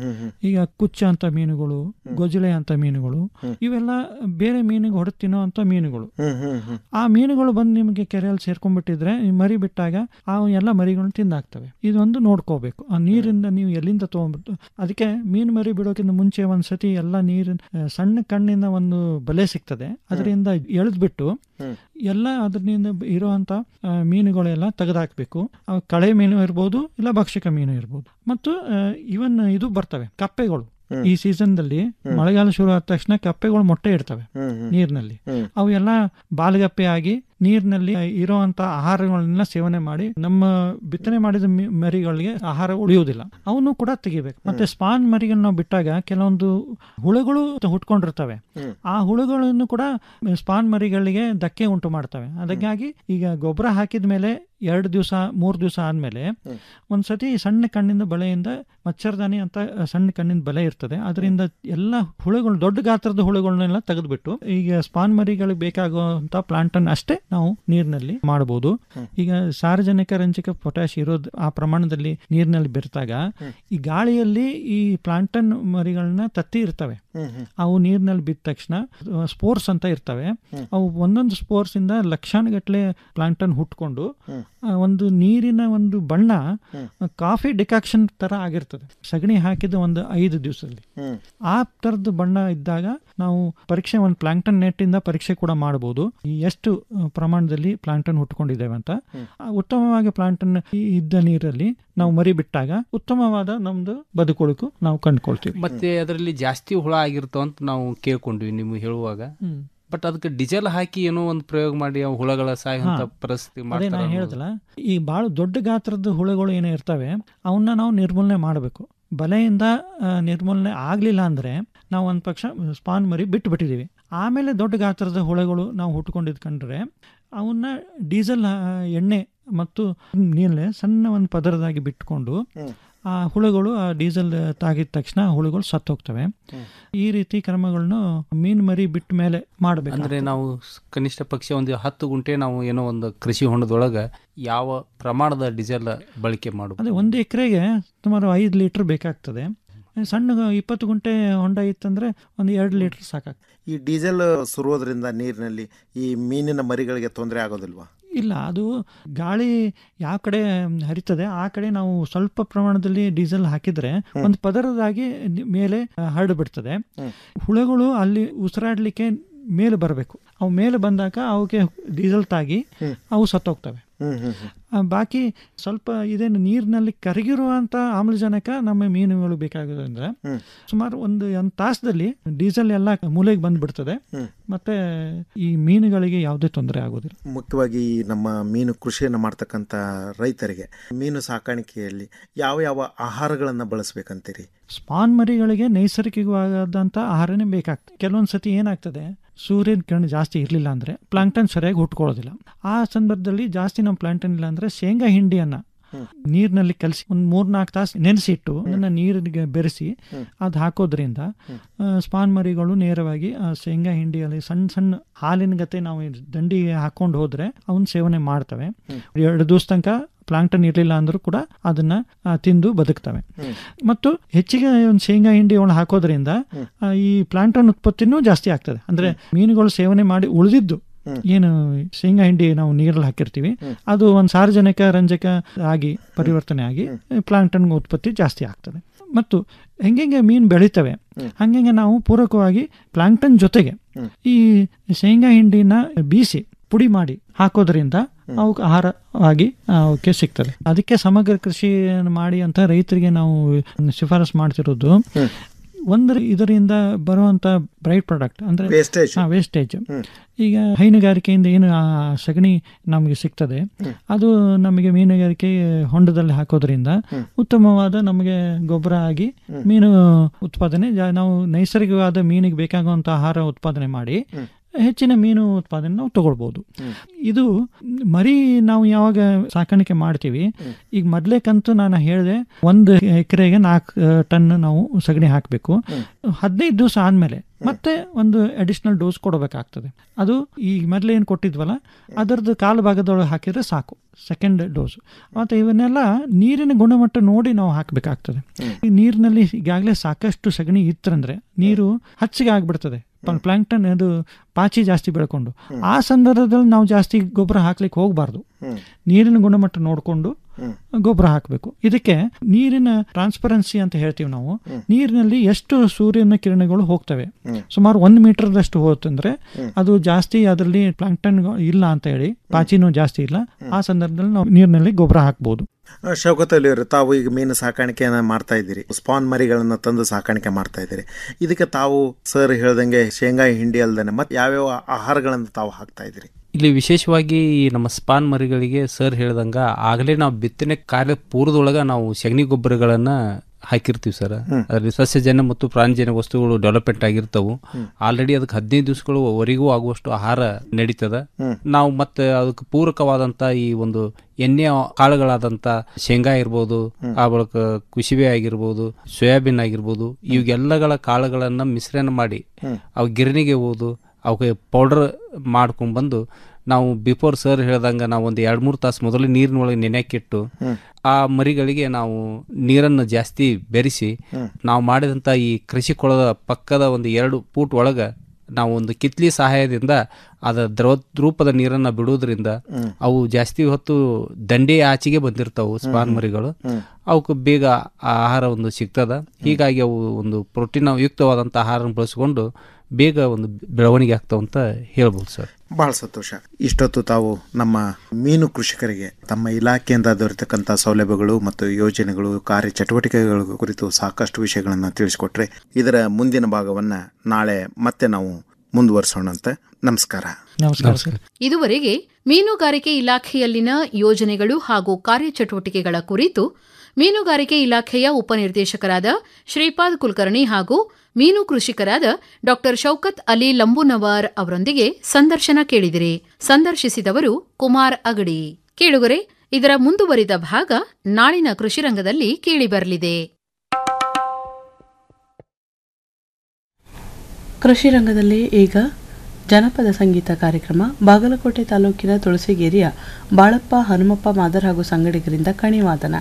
ಈಗ ಕುಚ್ಚ ಅಂತ ಮೀನುಗಳು ಗೊಜಳೆ ಅಂತ ಮೀನುಗಳು ಇವೆಲ್ಲ ಬೇರೆ ಮೀನಿಗೆ ಹೊಡೆದು ತಿನ್ನೋ ಅಂತ ಮೀನುಗಳು ಆ ಮೀನುಗಳು ಬಂದು ನಿಮಗೆ ಕೆರೆಯಲ್ಲಿ ಸೇರ್ಕೊಂಡ್ಬಿಟ್ಟಿದ್ರೆ ಈ ಮರಿ ಬಿಟ್ಟಾಗ ಆ ಎಲ್ಲ ಮರಿಗಳನ್ನ ತಿಂದಾಕ್ತವೆ ಇದೊಂದು ನೋಡ್ಕೋಬೇಕು ಆ ನೀರಿಂದ ನೀವು ಎಲ್ಲಿಂದ ತಗೊಂಡ್ಬಿಟ್ಟು ಅದಕ್ಕೆ ಮೀನು ಮರಿ ಬಿಡೋಕ್ಕಿಂತ ಮುಂಚೆ ಒಂದ್ಸತಿ ಎಲ್ಲ ನೀರಿನ ಆ, ಸಣ್ಣ ಕಣ್ಣಿನ ಒಂದು ಬಲೆ ಸಿಗ್ತದೆ ಅದರಿಂದ ಎಳೆದ್ಬಿಟ್ಟು ಎಲ್ಲ ಅದರಿಂದ ಇರುವಂತ ಆ, ಮೀನುಗಳೆಲ್ಲ ತೆಗೆದಾಕ್ಬೇಕು ಅವು ಕಳೆ ಮೀನು ಇರ್ಬೋದು ಇಲ್ಲ ಭಕ್ಷಕ ಮೀನು ಇರ್ಬೋದು ಮತ್ತು ಇವನ್ ಇದು ಬರ್ತವೆ ಕಪ್ಪೆಗಳು ಈ ಸೀಸನ್ದಲ್ಲಿ ಮಳೆಗಾಲ ಶುರು ಆದ ತಕ್ಷಣ ಕಪ್ಪೆಗಳು ಮೊಟ್ಟೆ ಇಡ್ತವೆ ನೀರಿನಲ್ಲಿ ಅವು ಎಲ್ಲ ಬಾಲಗಪ್ಪೆ ಆಗಿ ನೀರಿನಲ್ಲಿ ಇರುವಂತ ಆಹಾರಗಳನ್ನೆಲ್ಲ ಸೇವನೆ ಮಾಡಿ ನಮ್ಮ ಬಿತ್ತನೆ ಮಾಡಿದ ಮಿ- ಮರಿಗಳಿಗೆ ಆಹಾರ ಉಳಿಯುವುದಿಲ್ಲ ಅವನು ಕೂಡ ತೆಗಿಬೇಕು ಮತ್ತೆ ಸ್ಪಾನ್ ಮರಿಗಳನ್ನ ನಾವು ಬಿಟ್ಟಾಗ ಕೆಲವೊಂದು ಹುಳುಗಳು ಹುಟ್ಕೊಂಡಿರ್ತವೆ ಆ ಹುಳುಗಳನ್ನು ಕೂಡ ಸ್ಪಾನ್ ಮರಿಗಳಿಗೆ ಧಕ್ಕೆ ಉಂಟು ಮಾಡ್ತವೆ ಅದಕ್ಕಾಗಿ ಈಗ ಗೊಬ್ಬರ ಹಾಕಿದ ಮೇಲೆ ಎರಡು ದಿವಸ ಮೂರು ದಿವಸ ಆದಮೇಲೆ ಒಂದು ಸತಿ ಸಣ್ಣ ಕಣ್ಣಿಂದ ಬಲೆಯಿಂದ ಮಚ್ಚರ್ದಾನಿ ಅಂತ ಸಣ್ಣ ಕಣ್ಣಿನ ಬಲೆ ಇರ್ತದೆ ಅದರಿಂದ ಎಲ್ಲ ಹುಳುಗಳು ದೊಡ್ಡ ಗಾತ್ರದ ಹುಳುಗಳನ್ನೆಲ್ಲ ತೆಗೆದುಬಿಟ್ಟು ಈಗ ಸ್ಪಾನ್ ಮರಿಗಳಿಗೆ ಬೇಕಾಗುವಂಥ ಪ್ಲಾಂಟನ್ ಅಷ್ಟೇ ನಾವು ನೀರಿನಲ್ಲಿ ಮಾಡಬಹುದು ಈಗ ಸಾರ್ವಜನಿಕ ರಂಜಕ ಪೊಟ್ಯಾಶ್ ಇರೋದು ಆ ಪ್ರಮಾಣದಲ್ಲಿ ನೀರಿನಲ್ಲಿ ಬೆರೆತಾಗ ಈ ಗಾಳಿಯಲ್ಲಿ ಈ ಪ್ಲಾಂಟನ್ ಮರಿಗಳನ್ನ ತತ್ತಿ ಇರ್ತವೆ ಅವು ನೀರಿನಲ್ಲಿ ಬಿದ್ದ ತಕ್ಷಣ ಸ್ಪೋರ್ಸ್ ಅಂತ ಇರ್ತವೆ ಅವು ಒಂದೊಂದು ಸ್ಪೋರ್ಸ್ ಇಂದ ಲಕ್ಷಾನುಗಟ್ಟಲೆ ಪ್ಲಾಂಟನ್ ಹುಟ್ಕೊಂಡು ಆ, ಒಂದು ನೀರಿನ ಒಂದು ಬಣ್ಣ ಕಾಫಿ ಡಿಕಾಕ್ಷನ್ ತರ ಆಗಿರ್ತದೆ ಸಗಣಿ ಹಾಕಿದ ಒಂದು ಐದು ದಿವಸದಲ್ಲಿ ಆ ತರದ್ದು ಬಣ್ಣ ಇದ್ದಾಗ ನಾವು ಪರೀಕ್ಷೆ ಒಂದು ಪ್ಲಾಂಕ್ಟನ್ ನೆಟ್ಟಿಂದ ಪರೀಕ್ಷೆ ಕೂಡ ಮಾಡಬಹುದು ಈ ಎಷ್ಟು ಆ, ಪ್ರಮಾಣದಲ್ಲಿ ಪ್ಲಾಂಟನ್ ಹುಟ್ಕೊಂಡಿದ್ದೇವೆ ಅಂತ ಆ ಉತ್ತಮವಾಗಿ ಪ್ಲಾಂಟನ್ ಇದ್ದ ನೀರಲ್ಲಿ ನಾವು ಮರಿ ಬಿಟ್ಟಾಗ ಉತ್ತಮವಾದ ನಮ್ದು ಬದುಕೊಳಕು ನಾವು ಕಂಡುಕೊಳ್ತೀವಿ ಮತ್ತೆ ಅದರಲ್ಲಿ ಜಾಸ್ತಿ ಹುಳ ಆಗಿರ್ತಾವ ಅಂತ ನಾವು ಕೇಳ್ಕೊಂಡ್ವಿ ನಿಮ್ಗೆ ಹೇಳುವಾಗ ಹ್ಮ್. ಬಟ್ ಅದಕ್ಕೆ ಡೀಸೆಲ್ ಹಾಕಿ ಏನೋ ಒಂದು ಪ್ರಯೋಗ ಮಾಡಿ ಅವು ಹುಳಗಳ ಸಾಯುವಂತ ಹಾ. ಪರಿಸ್ಥಿತಿ ಅದೇ ಮಾಡ್ತಾರ ನಾನು ಹೇಳಿದಲ್ಲ ಈ ಭಾಳ ದೊಡ್ಡ ಗಾತ್ರದ ಹುಳುಗಳು ಏನೋ ಇರ್ತವೆ ಅವನ್ನ ನಾವು ನಿರ್ಮೂಲನೆ ಮಾಡಬೇಕು ಬಲೆಯಿಂದ ಆ, ನಿರ್ಮೂಲನೆ ಆಗಲಿಲ್ಲ ಅಂದರೆ ನಾವು ಒಂದು ಪಕ್ಷ ಸ್ಪಾನ್ ಮರಿ ಬಿಟ್ಟು ಬಿಟ್ಟಿದ್ದೀವಿ ಆಮೇಲೆ ದೊಡ್ಡ ಗಾತ್ರದ ಹುಳುಗಳು ನಾವು ಹುಟ್ಕೊಂಡಿದ್ದು ಕಂಡ್ರೆ ಅವನ್ನ ಡೀಸೆಲ್ ಆ, ಎಣ್ಣೆ ಮತ್ತು ನೀರಲ್ಲೇ ಸಣ್ಣ ಒಂದು ಪದರದಾಗಿ ಬಿಟ್ಕೊಂಡು ಆ ಹುಳುಗಳು ಆ ಡೀಸೆಲ್ ತಾಗಿದ ತಕ್ಷಣ ಆ ಹುಳುಗಳು ಸತ್ತೋಗ್ತವೆ ಈ ರೀತಿ ಕ್ರಮಗಳನ್ನು ಮೀನು ಮರಿ ಬಿಟ್ಟ ಮೇಲೆ ಮಾಡಬೇಕು ಅಂದ್ರೆ ನಾವು ಸ್- ಕನಿಷ್ಠ ಪಕ್ಷ ಒಂದು ಹತ್ತು ಗುಂಟೆ ನಾವು ಏನೋ ಒಂದು ಕೃಷಿ ಹೊಂಡದೊಳಗ ಯಾವ ಪ್ರಮಾಣದ ಡೀಸೆಲ್ ಬಳಕೆ ಮಾಡಬಹುದು ಅದೇ ಒಂದು ಎಕರೆಗೆ ಸುಮಾರು ಐದು ಲೀಟ್ರ್ ಬೇಕಾಗ್ತದೆ ಸಣ್ಣ ಇಪ್ಪತ್ತು ಗುಂಟೆ ಹೊಂಡ ಇತ್ತಂದ್ರೆ ಒಂದು ಎರಡು ಲೀಟ್ರ್ ಸಾಕಾಗ್ತದೆ ಈ ಡೀಸೆಲ್ ಸುರುವುದರಿಂದ ನೀರಿನಲ್ಲಿ ಈ ಮೀನಿನ ಮರಿಗಳಿಗೆ ತೊಂದರೆ ಆಗೋದಿಲ್ವಾ ಇಲ್ಲ ಅದು ಗಾಳಿ ಯಾವ ಕಡೆ ಹರಿತದೆ ಆ ಕಡೆ ನಾವು ಸ್ವಲ್ಪ ಪ್ರಮಾಣದಲ್ಲಿ ಡೀಸೆಲ್ ಹಾಕಿದ್ರೆ ಒಂದು ಪದರದಾಗಿ ನಿ- ಮೇಲೆ ಹರಡು ಬಿಡ್ತದೆ ಹುಳುಗಳು ಅಲ್ಲಿ ಉಸಿರಾಡ್ಲಿಕ್ಕೆ ಮೇಲೆ ಬರಬೇಕು ಅವು ಮೇಲೆ ಬಂದಾಗ ಅವಕ್ಕೆ ಡೀಸೆಲ್ ತಾಗಿ ಅವು ಸತ್ತೋಗ್ತವೆ ಆ, ಬಾಕಿ ಸ್ವಲ್ಪ ಇದೇನು ನೀರಿನಲ್ಲಿ ಕರಗಿರುವಂತ ಆಮ್ಲಜನಕ ನಮ್ಮ ಮೀನುಗಳು ಬೇಕಾಗೋದ್ರಿಂದ ಸುಮಾರು ಒಂದು ಒಂದು ತಾಸದಲ್ಲಿ ಡೀಸೆಲ್ ಎಲ್ಲ ಮೂಲೆಗೆ ಬಂದ್ಬಿಡ್ತದೆ ಮತ್ತೆ ಈ ಮೀನುಗಳಿಗೆ ಯಾವುದೇ ತೊಂದರೆ ಆಗೋದಿಲ್ಲ ಮುಖ್ಯವಾಗಿ ಈ ನಮ್ಮ ಮೀನು ಕೃಷಿಯನ್ನು ಮಾಡ್ತಕ್ಕಂಥ ರೈತರಿಗೆ ಮೀನು ಸಾಕಾಣಿಕೆಯಲ್ಲಿ ಯಾವ ಯಾವ ಆಹಾರಗಳನ್ನು ಬಳಸ್ಬೇಕಂತೀರಿ ಸ್ಪಾನ್ ಮರಿಗಳಿಗೆ ನೈಸರ್ಗಿಕವಾದಂಥ ಆಹಾರನೇ ಬೇಕಾಗ್ತದೆ ಕೆಲವೊಂದು ಸತಿ ಏನಾಗ್ತದೆ ಸೂರ್ಯನ ಕಿರಣ ಜಾಸ್ತಿ ಇರಲಿಲ್ಲ ಅಂದರೆ ಪ್ಲಾಂಕ್ಟನ್ ಸರಿಯಾಗಿ ಹುಟ್ಕೊಳ್ಳೋದಿಲ್ಲ ಆ ಸಂದರ್ಭದಲ್ಲಿ ಜಾಸ್ತಿ ನಮ್ಮ ಪ್ಲಾಂಟನ್ ಇಲ್ಲ ಅಂದರೆ ಶೇಂಗಾ ಹಿಂಡಿಯನ್ನು ನೀರಿನಲ್ಲಿ ಕಲಸಿ ಒಂದು ಮೂರ್ನಾಲ್ಕು ತಾಸು ನೆನೆಸಿಟ್ಟು ಅದನ್ನು ನೀರಿಗೆ ಬೆರೆಸಿ ಅದು ಹಾಕೋದ್ರಿಂದ ಆ, ಸ್ಪಾನ್ ಮರಿಗಳು ನೇರವಾಗಿ ಆ ಶೇಂಗಾ ಹಿಂಡಿಯಲ್ಲಿ ಸಣ್ಣ ಸಣ್ಣ ಹಾಲಿನ ಗತೆ ನಾವು ಈ ದಂಡಿಗೆ ಹಾಕೊಂಡು ಹೋದ್ರೆ ಅವನ್ನ ಸೇವನೆ ಮಾಡ್ತವೆ ಎರಡು ದಿವಸ ತನಕ ಪ್ಲಾಂಕ್ಟನ್ ಇರಲಿಲ್ಲ ಅಂದ್ರೂ ಕೂಡ ಅದನ್ನ ಆ, ತಿಂದು ಬದುಕ್ತವೆ ಮತ್ತು ಹೆಚ್ಚಿಗೆ ಒಂದು ಶೇಂಗಾ ಹಿಂಡಿ ಒಳಗೆ ಹಾಕೋದ್ರಿಂದ ಆ, ಈ ಪ್ಲಾಂಕ್ಟನ್ ಉತ್ಪತ್ತಿನೂ ಜಾಸ್ತಿ ಆಗ್ತದೆ ಅಂದ್ರೆ ಮೀನುಗಳು ಸೇವನೆ ಮಾಡಿ ಉಳಿದಿದ್ದು ಏನು ಶೇಂಗಾ ಹಿಂಡಿ ನಾವು ನೀರಲ್ಲಿ ಹಾಕಿರ್ತೀವಿ ಅದು ಒಂದು ಸಾರ್ವಜನಿಕ ರಂಜಕ ಆಗಿ ಪರಿವರ್ತನೆ ಆಗಿ ಪ್ಲಾಂಕ್ಟನ್ ಉತ್ಪತ್ತಿ ಜಾಸ್ತಿ ಆಗ್ತದೆ ಮತ್ತು ಹೆಂಗೆ ಮೀನು ಬೆಳಿತವೆ ಹಂಗೆ ನಾವು ಪೂರಕವಾಗಿ ಪ್ಲಾಂಕ್ಟನ್ ಜೊತೆಗೆ ಈ ಶೇಂಗಾ ಹಿಂಡಿನ ಬೀಸಿ ಪುಡಿ ಮಾಡಿ ಹಾಕೋದ್ರಿಂದ ಅವಕ್ಕೆ ಆಹಾರವಾಗಿ ಅವಕ್ಕೆ ಸಿಗ್ತದೆ ಅದಕ್ಕೆ ಸಮಗ್ರ ಕೃಷಿ ಮಾಡಿ ಅಂತ ರೈತರಿಗೆ ನಾವು ಶಿಫಾರಸು ಮಾಡ್ತಿರೋದು ಒಂದು ಇದರಿಂದ ಬರುವಂತ ಬ್ರೈಟ್ ಪ್ರಾಡಕ್ಟ್ ಅಂದ್ರೆ Wastage. ವೇಸ್ಟೇಜ್ ಈಗ ಹೈನುಗಾರಿಕೆಯಿಂದ ಏನು ಆ ಸಗಣಿ ನಮಗೆ ಸಿಗ್ತದೆ ಅದು ನಮಗೆ ಮೀನುಗಾರಿಕೆ ಹೊಂಡದಲ್ಲಿ ಹಾಕೋದ್ರಿಂದ ಉತ್ತಮವಾದ ನಮಗೆ ಗೊಬ್ಬರ ಆಗಿ ಮೀನು ಉತ್ಪಾದನೆ ಜಾ- ನಾವು ನೈಸರ್ಗಿಕವಾದ ಮೀನಿಗೆ ಬೇಕಾಗುವಂತ ಆಹಾರ ಉತ್ಪಾದನೆ ಮಾಡಿ ಹೆಚ್ಚಿನ ಮೀನು ಉತ್ಪಾದನೆ ನಾವು ತಗೊಳ್ಬೋದು ಇದು ಮರಿ ನಾವು ಯಾವಾಗ ಸಾಕಾಣಿಕೆ ಮಾಡ್ತೀವಿ ಈಗ ಮೊದಲೇ ಕಂತು ನಾನು ಹೇಳಿದೆ ಒಂದು ಎಕರೆಗೆ ನಾಲ್ಕು ಟನ್ ನಾವು ಸಗಣಿ ಹಾಕಬೇಕು ಹದಿನೈದು ದಿವಸ ಆದಮೇಲೆ ಮತ್ತೆ ಒಂದು ಅಡಿಷನಲ್ ಡೋಸ್ ಕೊಡಬೇಕಾಗ್ತದೆ ಅದು ಈ ಮೊದಲೇ ಏನು ಕೊಟ್ಟಿದ್ವಲ್ಲ ಅದರದ್ದು ಕಾಲು ಭಾಗದೊಳಗೆ ಹಾಕಿದ್ರೆ ಸಾಕು ಸೆಕೆಂಡ್ ಡೋಸ್ ಮತ್ತು ಇವನ್ನೆಲ್ಲ ನೀರಿನ ಗುಣಮಟ್ಟ ನೋಡಿ ನಾವು ಹಾಕಬೇಕಾಗ್ತದೆ ಈ ನೀರಿನಲ್ಲಿ ಈಗಾಗಲೇ ಸಾಕಷ್ಟು ಸಗಣಿ ಇತ್ತಂದ್ರೆ ನೀರು ಹಚ್ಚಿಗೆ ಆಗ್ಬಿಡ್ತದೆ ಪ್ಲಾಂಕ್ಟನ್ ಅದು ಪಾಚಿ ಜಾಸ್ತಿ ಬೆಳ್ಕೊಂಡು ಆ ಸಂದರ್ಭದಲ್ಲಿ ನಾವು ಜಾಸ್ತಿ ಗೊಬ್ಬರ ಹಾಕ್ಲಿಕ್ಕೆ ಹೋಗಬಾರ್ದು ನೀರಿನ ಗುಣಮಟ್ಟ ನೋಡಿಕೊಂಡು ಗೊಬ್ಬರ ಹಾಕಬೇಕು ಇದಕ್ಕೆ ನೀರಿನ ಟ್ರಾನ್ಸ್ಪರೆನ್ಸಿ ಅಂತ ಹೇಳ್ತೀವಿ ನಾವು ನೀರಿನಲ್ಲಿ ಎಷ್ಟು ಸೂರ್ಯನ ಕಿರಣಗಳು ಹೋಗ್ತವೆ ಸುಮಾರು ಒಂದು ಮೀಟರ್ದಷ್ಟು ಹೋತಂದ್ರೆ ಅದು ಜಾಸ್ತಿ ಅದರಲ್ಲಿ ಪ್ಲಾಂಕ್ಟನ್ ಇಲ್ಲ ಅಂತ ಹೇಳಿ ಪಾಚಿನೂ ಜಾಸ್ತಿ ಇಲ್ಲ ಆ ಸಂದರ್ಭದಲ್ಲಿ ನಾವು ನೀರಿನಲ್ಲಿ ಗೊಬ್ಬರ ಹಾಕ್ಬೋದು ಆ, ಶೌಕತ್ ಅಲಿ ಅವರು ತಾವು ಈಗ ಮೀನು ಸಾಕಾಣಿಕೆಯನ್ನ ಮಾಡ್ತಾ ಇದ್ದೀರಿ ಸ್ಪಾನ್ ಮರಿಗಳನ್ನ ತಂದು ಸಾಕಾಣಿಕೆ ಮಾಡ್ತಾ ಇದ್ದೀರಿ ಇದಕ್ಕೆ ತಾವು ಸರ್ ಹೇಳ್ದಂಗೆ ಶೇಂಗಾ ಹಿಂಡಿ ಅಲ್ದೇನೆ ಮತ್ತೆ ಯಾವ್ಯಾವ ಆಹಾರಗಳನ್ನು ತಾವು ಹಾಕ್ತಾ ಇದ್ದೀರಿ ಇಲ್ಲಿ ವಿಶೇಷವಾಗಿ ಈ ನಮ್ಮ ಸ್ಪಾನ್ ಮರಿಗಳಿಗೆ ಸರ್ ಹೇಳ್ದಂಗ ಆಗಲೇ ನಾವು ಬಿತ್ತನೆ ಕಾರ್ಯ ಪೂರ್ವದೊಳಗ ನಾವು ಸಗಣಿ ಗೊಬ್ಬರಗಳನ್ನ ಹಾಕಿರ್ತೀವಿ ಸರ್ ಅದರಲ್ಲಿ ಸಸ್ಯಜನ್ಯ ಮತ್ತು ಪ್ರಾಣಿಜನ್ಯ ವಸ್ತುಗಳು ಡೆವಲಪ್ಮೆಂಟ್ ಆಗಿರ್ತವು ಆಲ್ರೆಡಿ ಅದಕ್ಕೆ ಹದಿನೈದು ದಿವಸಗಳು ವರೆಗೂ ಆಗುವಷ್ಟು ಆಹಾರ ನಡೀತದ ನಾವು ಮತ್ತೆ ಅದಕ್ಕೆ ಪೂರಕವಾದಂತ ಈ ಒಂದು ಎಣ್ಣೆ ಕಾಳುಗಳಾದಂತ ಶೇಂಗಾ ಇರ್ಬೋದು ಆ ಬಳಿಕ ಕುಸಿಬೆ ಆಗಿರ್ಬೋದು ಸೋಯಾಬೀನ್ ಆಗಿರ್ಬೋದು ಇವೆಲ್ಲಗಳ ಕಾಳುಗಳನ್ನ ಮಿಶ್ರಣ ಮಾಡಿ ಅವು ಗಿರಣಿಗೆ ಹೋದು ಅವಕ್ಕೆ ಪೌಡರ್ ಮಾಡ್ಕೊಂಡ್ಬಂದು ನಾವು ಬಿಫೋರ್ ಸರ್ ಹೇಳ್ದಂಗ ನಾವು ಒಂದು ಎರಡು ಮೂರು ತಾಸು ಮೊದಲು ನೀರಿನೊಳಗೆ ನೆನೆಯಕ್ಕಿಟ್ಟು ಆ ಮರಿಗಳಿಗೆ ನಾವು ನೀರನ್ನು ಜಾಸ್ತಿ ಬೆರೆಸಿ ನಾವು ಮಾಡಿದಂಥ ಈ ಕೃಷಿ ಕೊಳದ ಪಕ್ಕದ ಒಂದು ಎರಡು ಫೂಟ್ ಒಳಗ ನಾವು ಒಂದು ಕಿತ್ಲಿ ಸಹಾಯದಿಂದ ಅದ ದ್ರವ ರೂಪದ ನೀರನ್ನ ಬಿಡುವುದರಿಂದ ಅವು ಜಾಸ್ತಿ ಹೊತ್ತು ದಂಡೆ ಆಚೆಗೆ ಬಂದಿರ್ತಾವು ಸ್ಪಾನ್ ಮರಿಗಳು ಅವಕ್ಕೆ ಬೇಗ ಆ ಆಹಾರ ಒಂದು ಸಿಗ್ತದ ಹೀಗಾಗಿ ಅವು ಒಂದು ಪ್ರೋಟೀನ್ ಯುಕ್ತವಾದಂಥ ಆಹಾರ ಬಳಸ್ಕೊಂಡು ಬೇಗ ಒಂದು ಬೆಳವಣಿಗೆ ಆಗ್ತಾವ ಅಂತ ಹೇಳ್ಬೋದು ಸರ್ ಬಹಳ ಸಂತೋಷ ಇಷ್ಟೊತ್ತು ತಾವು ನಮ್ಮ ಮೀನು ಕೃಷಿಕರಿಗೆ ತಮ್ಮ ಇಲಾಖೆಯಿಂದ ದೊರೆತಕ್ಕಂಥ ಸೌಲಭ್ಯಗಳು ಮತ್ತು ಯೋಜನೆಗಳು ಕಾರ್ಯ ಚಟುವಟಿಕೆಗಳ ಕುರಿತು ಸಾಕಷ್ಟು ವಿಷಯಗಳನ್ನು ತಿಳಿಸಿಕೊಟ್ರೆ ಇದರ ಮುಂದಿನ ಭಾಗವನ್ನ ನಾಳೆ ಮತ್ತೆ ನಾವು ಮುಂದುವರಿಸೋಣಂತೆ ನಮಸ್ಕಾರ ನಮಸ್ಕಾರ ಸರ್ ಇದುವರೆಗೆ ಮೀನುಗಾರಿಕೆ ಇಲಾಖೆಯಲ್ಲಿನ ಯೋಜನೆಗಳು ಹಾಗೂ ಕಾರ್ಯಚಟುವಟಿಕೆಗಳ ಕುರಿತು ಮೀನುಗಾರಿಕೆ ಇಲಾಖೆಯ ಉಪನಿರ್ದೇಶಕರಾದ ಶ್ರೀಪಾದ್ ಕುಲಕರ್ಣಿ ಹಾಗೂ ಮೀನು ಕೃಷಿಕರಾದ ಡಾ ಶೌಕತ್ ಅಲಿ ಲಂಬುನವಾರ್ ಅವರೊಂದಿಗೆ ಸಂದರ್ಶನ ಕೇಳಿದಿರಿ ಸಂದರ್ಶಿಸಿದವರು ಕುಮಾರ್ ಅಗಡಿ ಕೇಳುಗರೆ ಇದರ ಮುಂದುವರಿದ ಭಾಗ ನಾಳಿನ ಕೃಷಿ ರಂಗದಲ್ಲಿ ಕೇಳಿಬರಲಿದೆ ಕೃಷಿ ರಂಗದಲ್ಲಿ ಈಗ ಜನಪದ ಸಂಗೀತ ಕಾರ್ಯಕ್ರಮ ಬಾಗಲಕೋಟೆ ತಾಲೂಕಿನ ತುಳಸಿಗೇರಿಯ ಬಾಳಪ್ಪ ಹನುಮಪ್ಪ ಮಾದರ್ ಹಾಗೂ ಸಂಗಡಿಗರಿಂದ ಕಣಿವಾದನ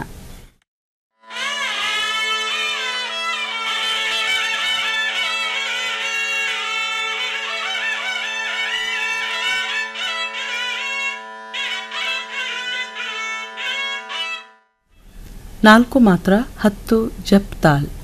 ನಾಲ್ಕು ಮಾತ್ರ ಹತ್ತು ಜಪ್ ತಾಲ್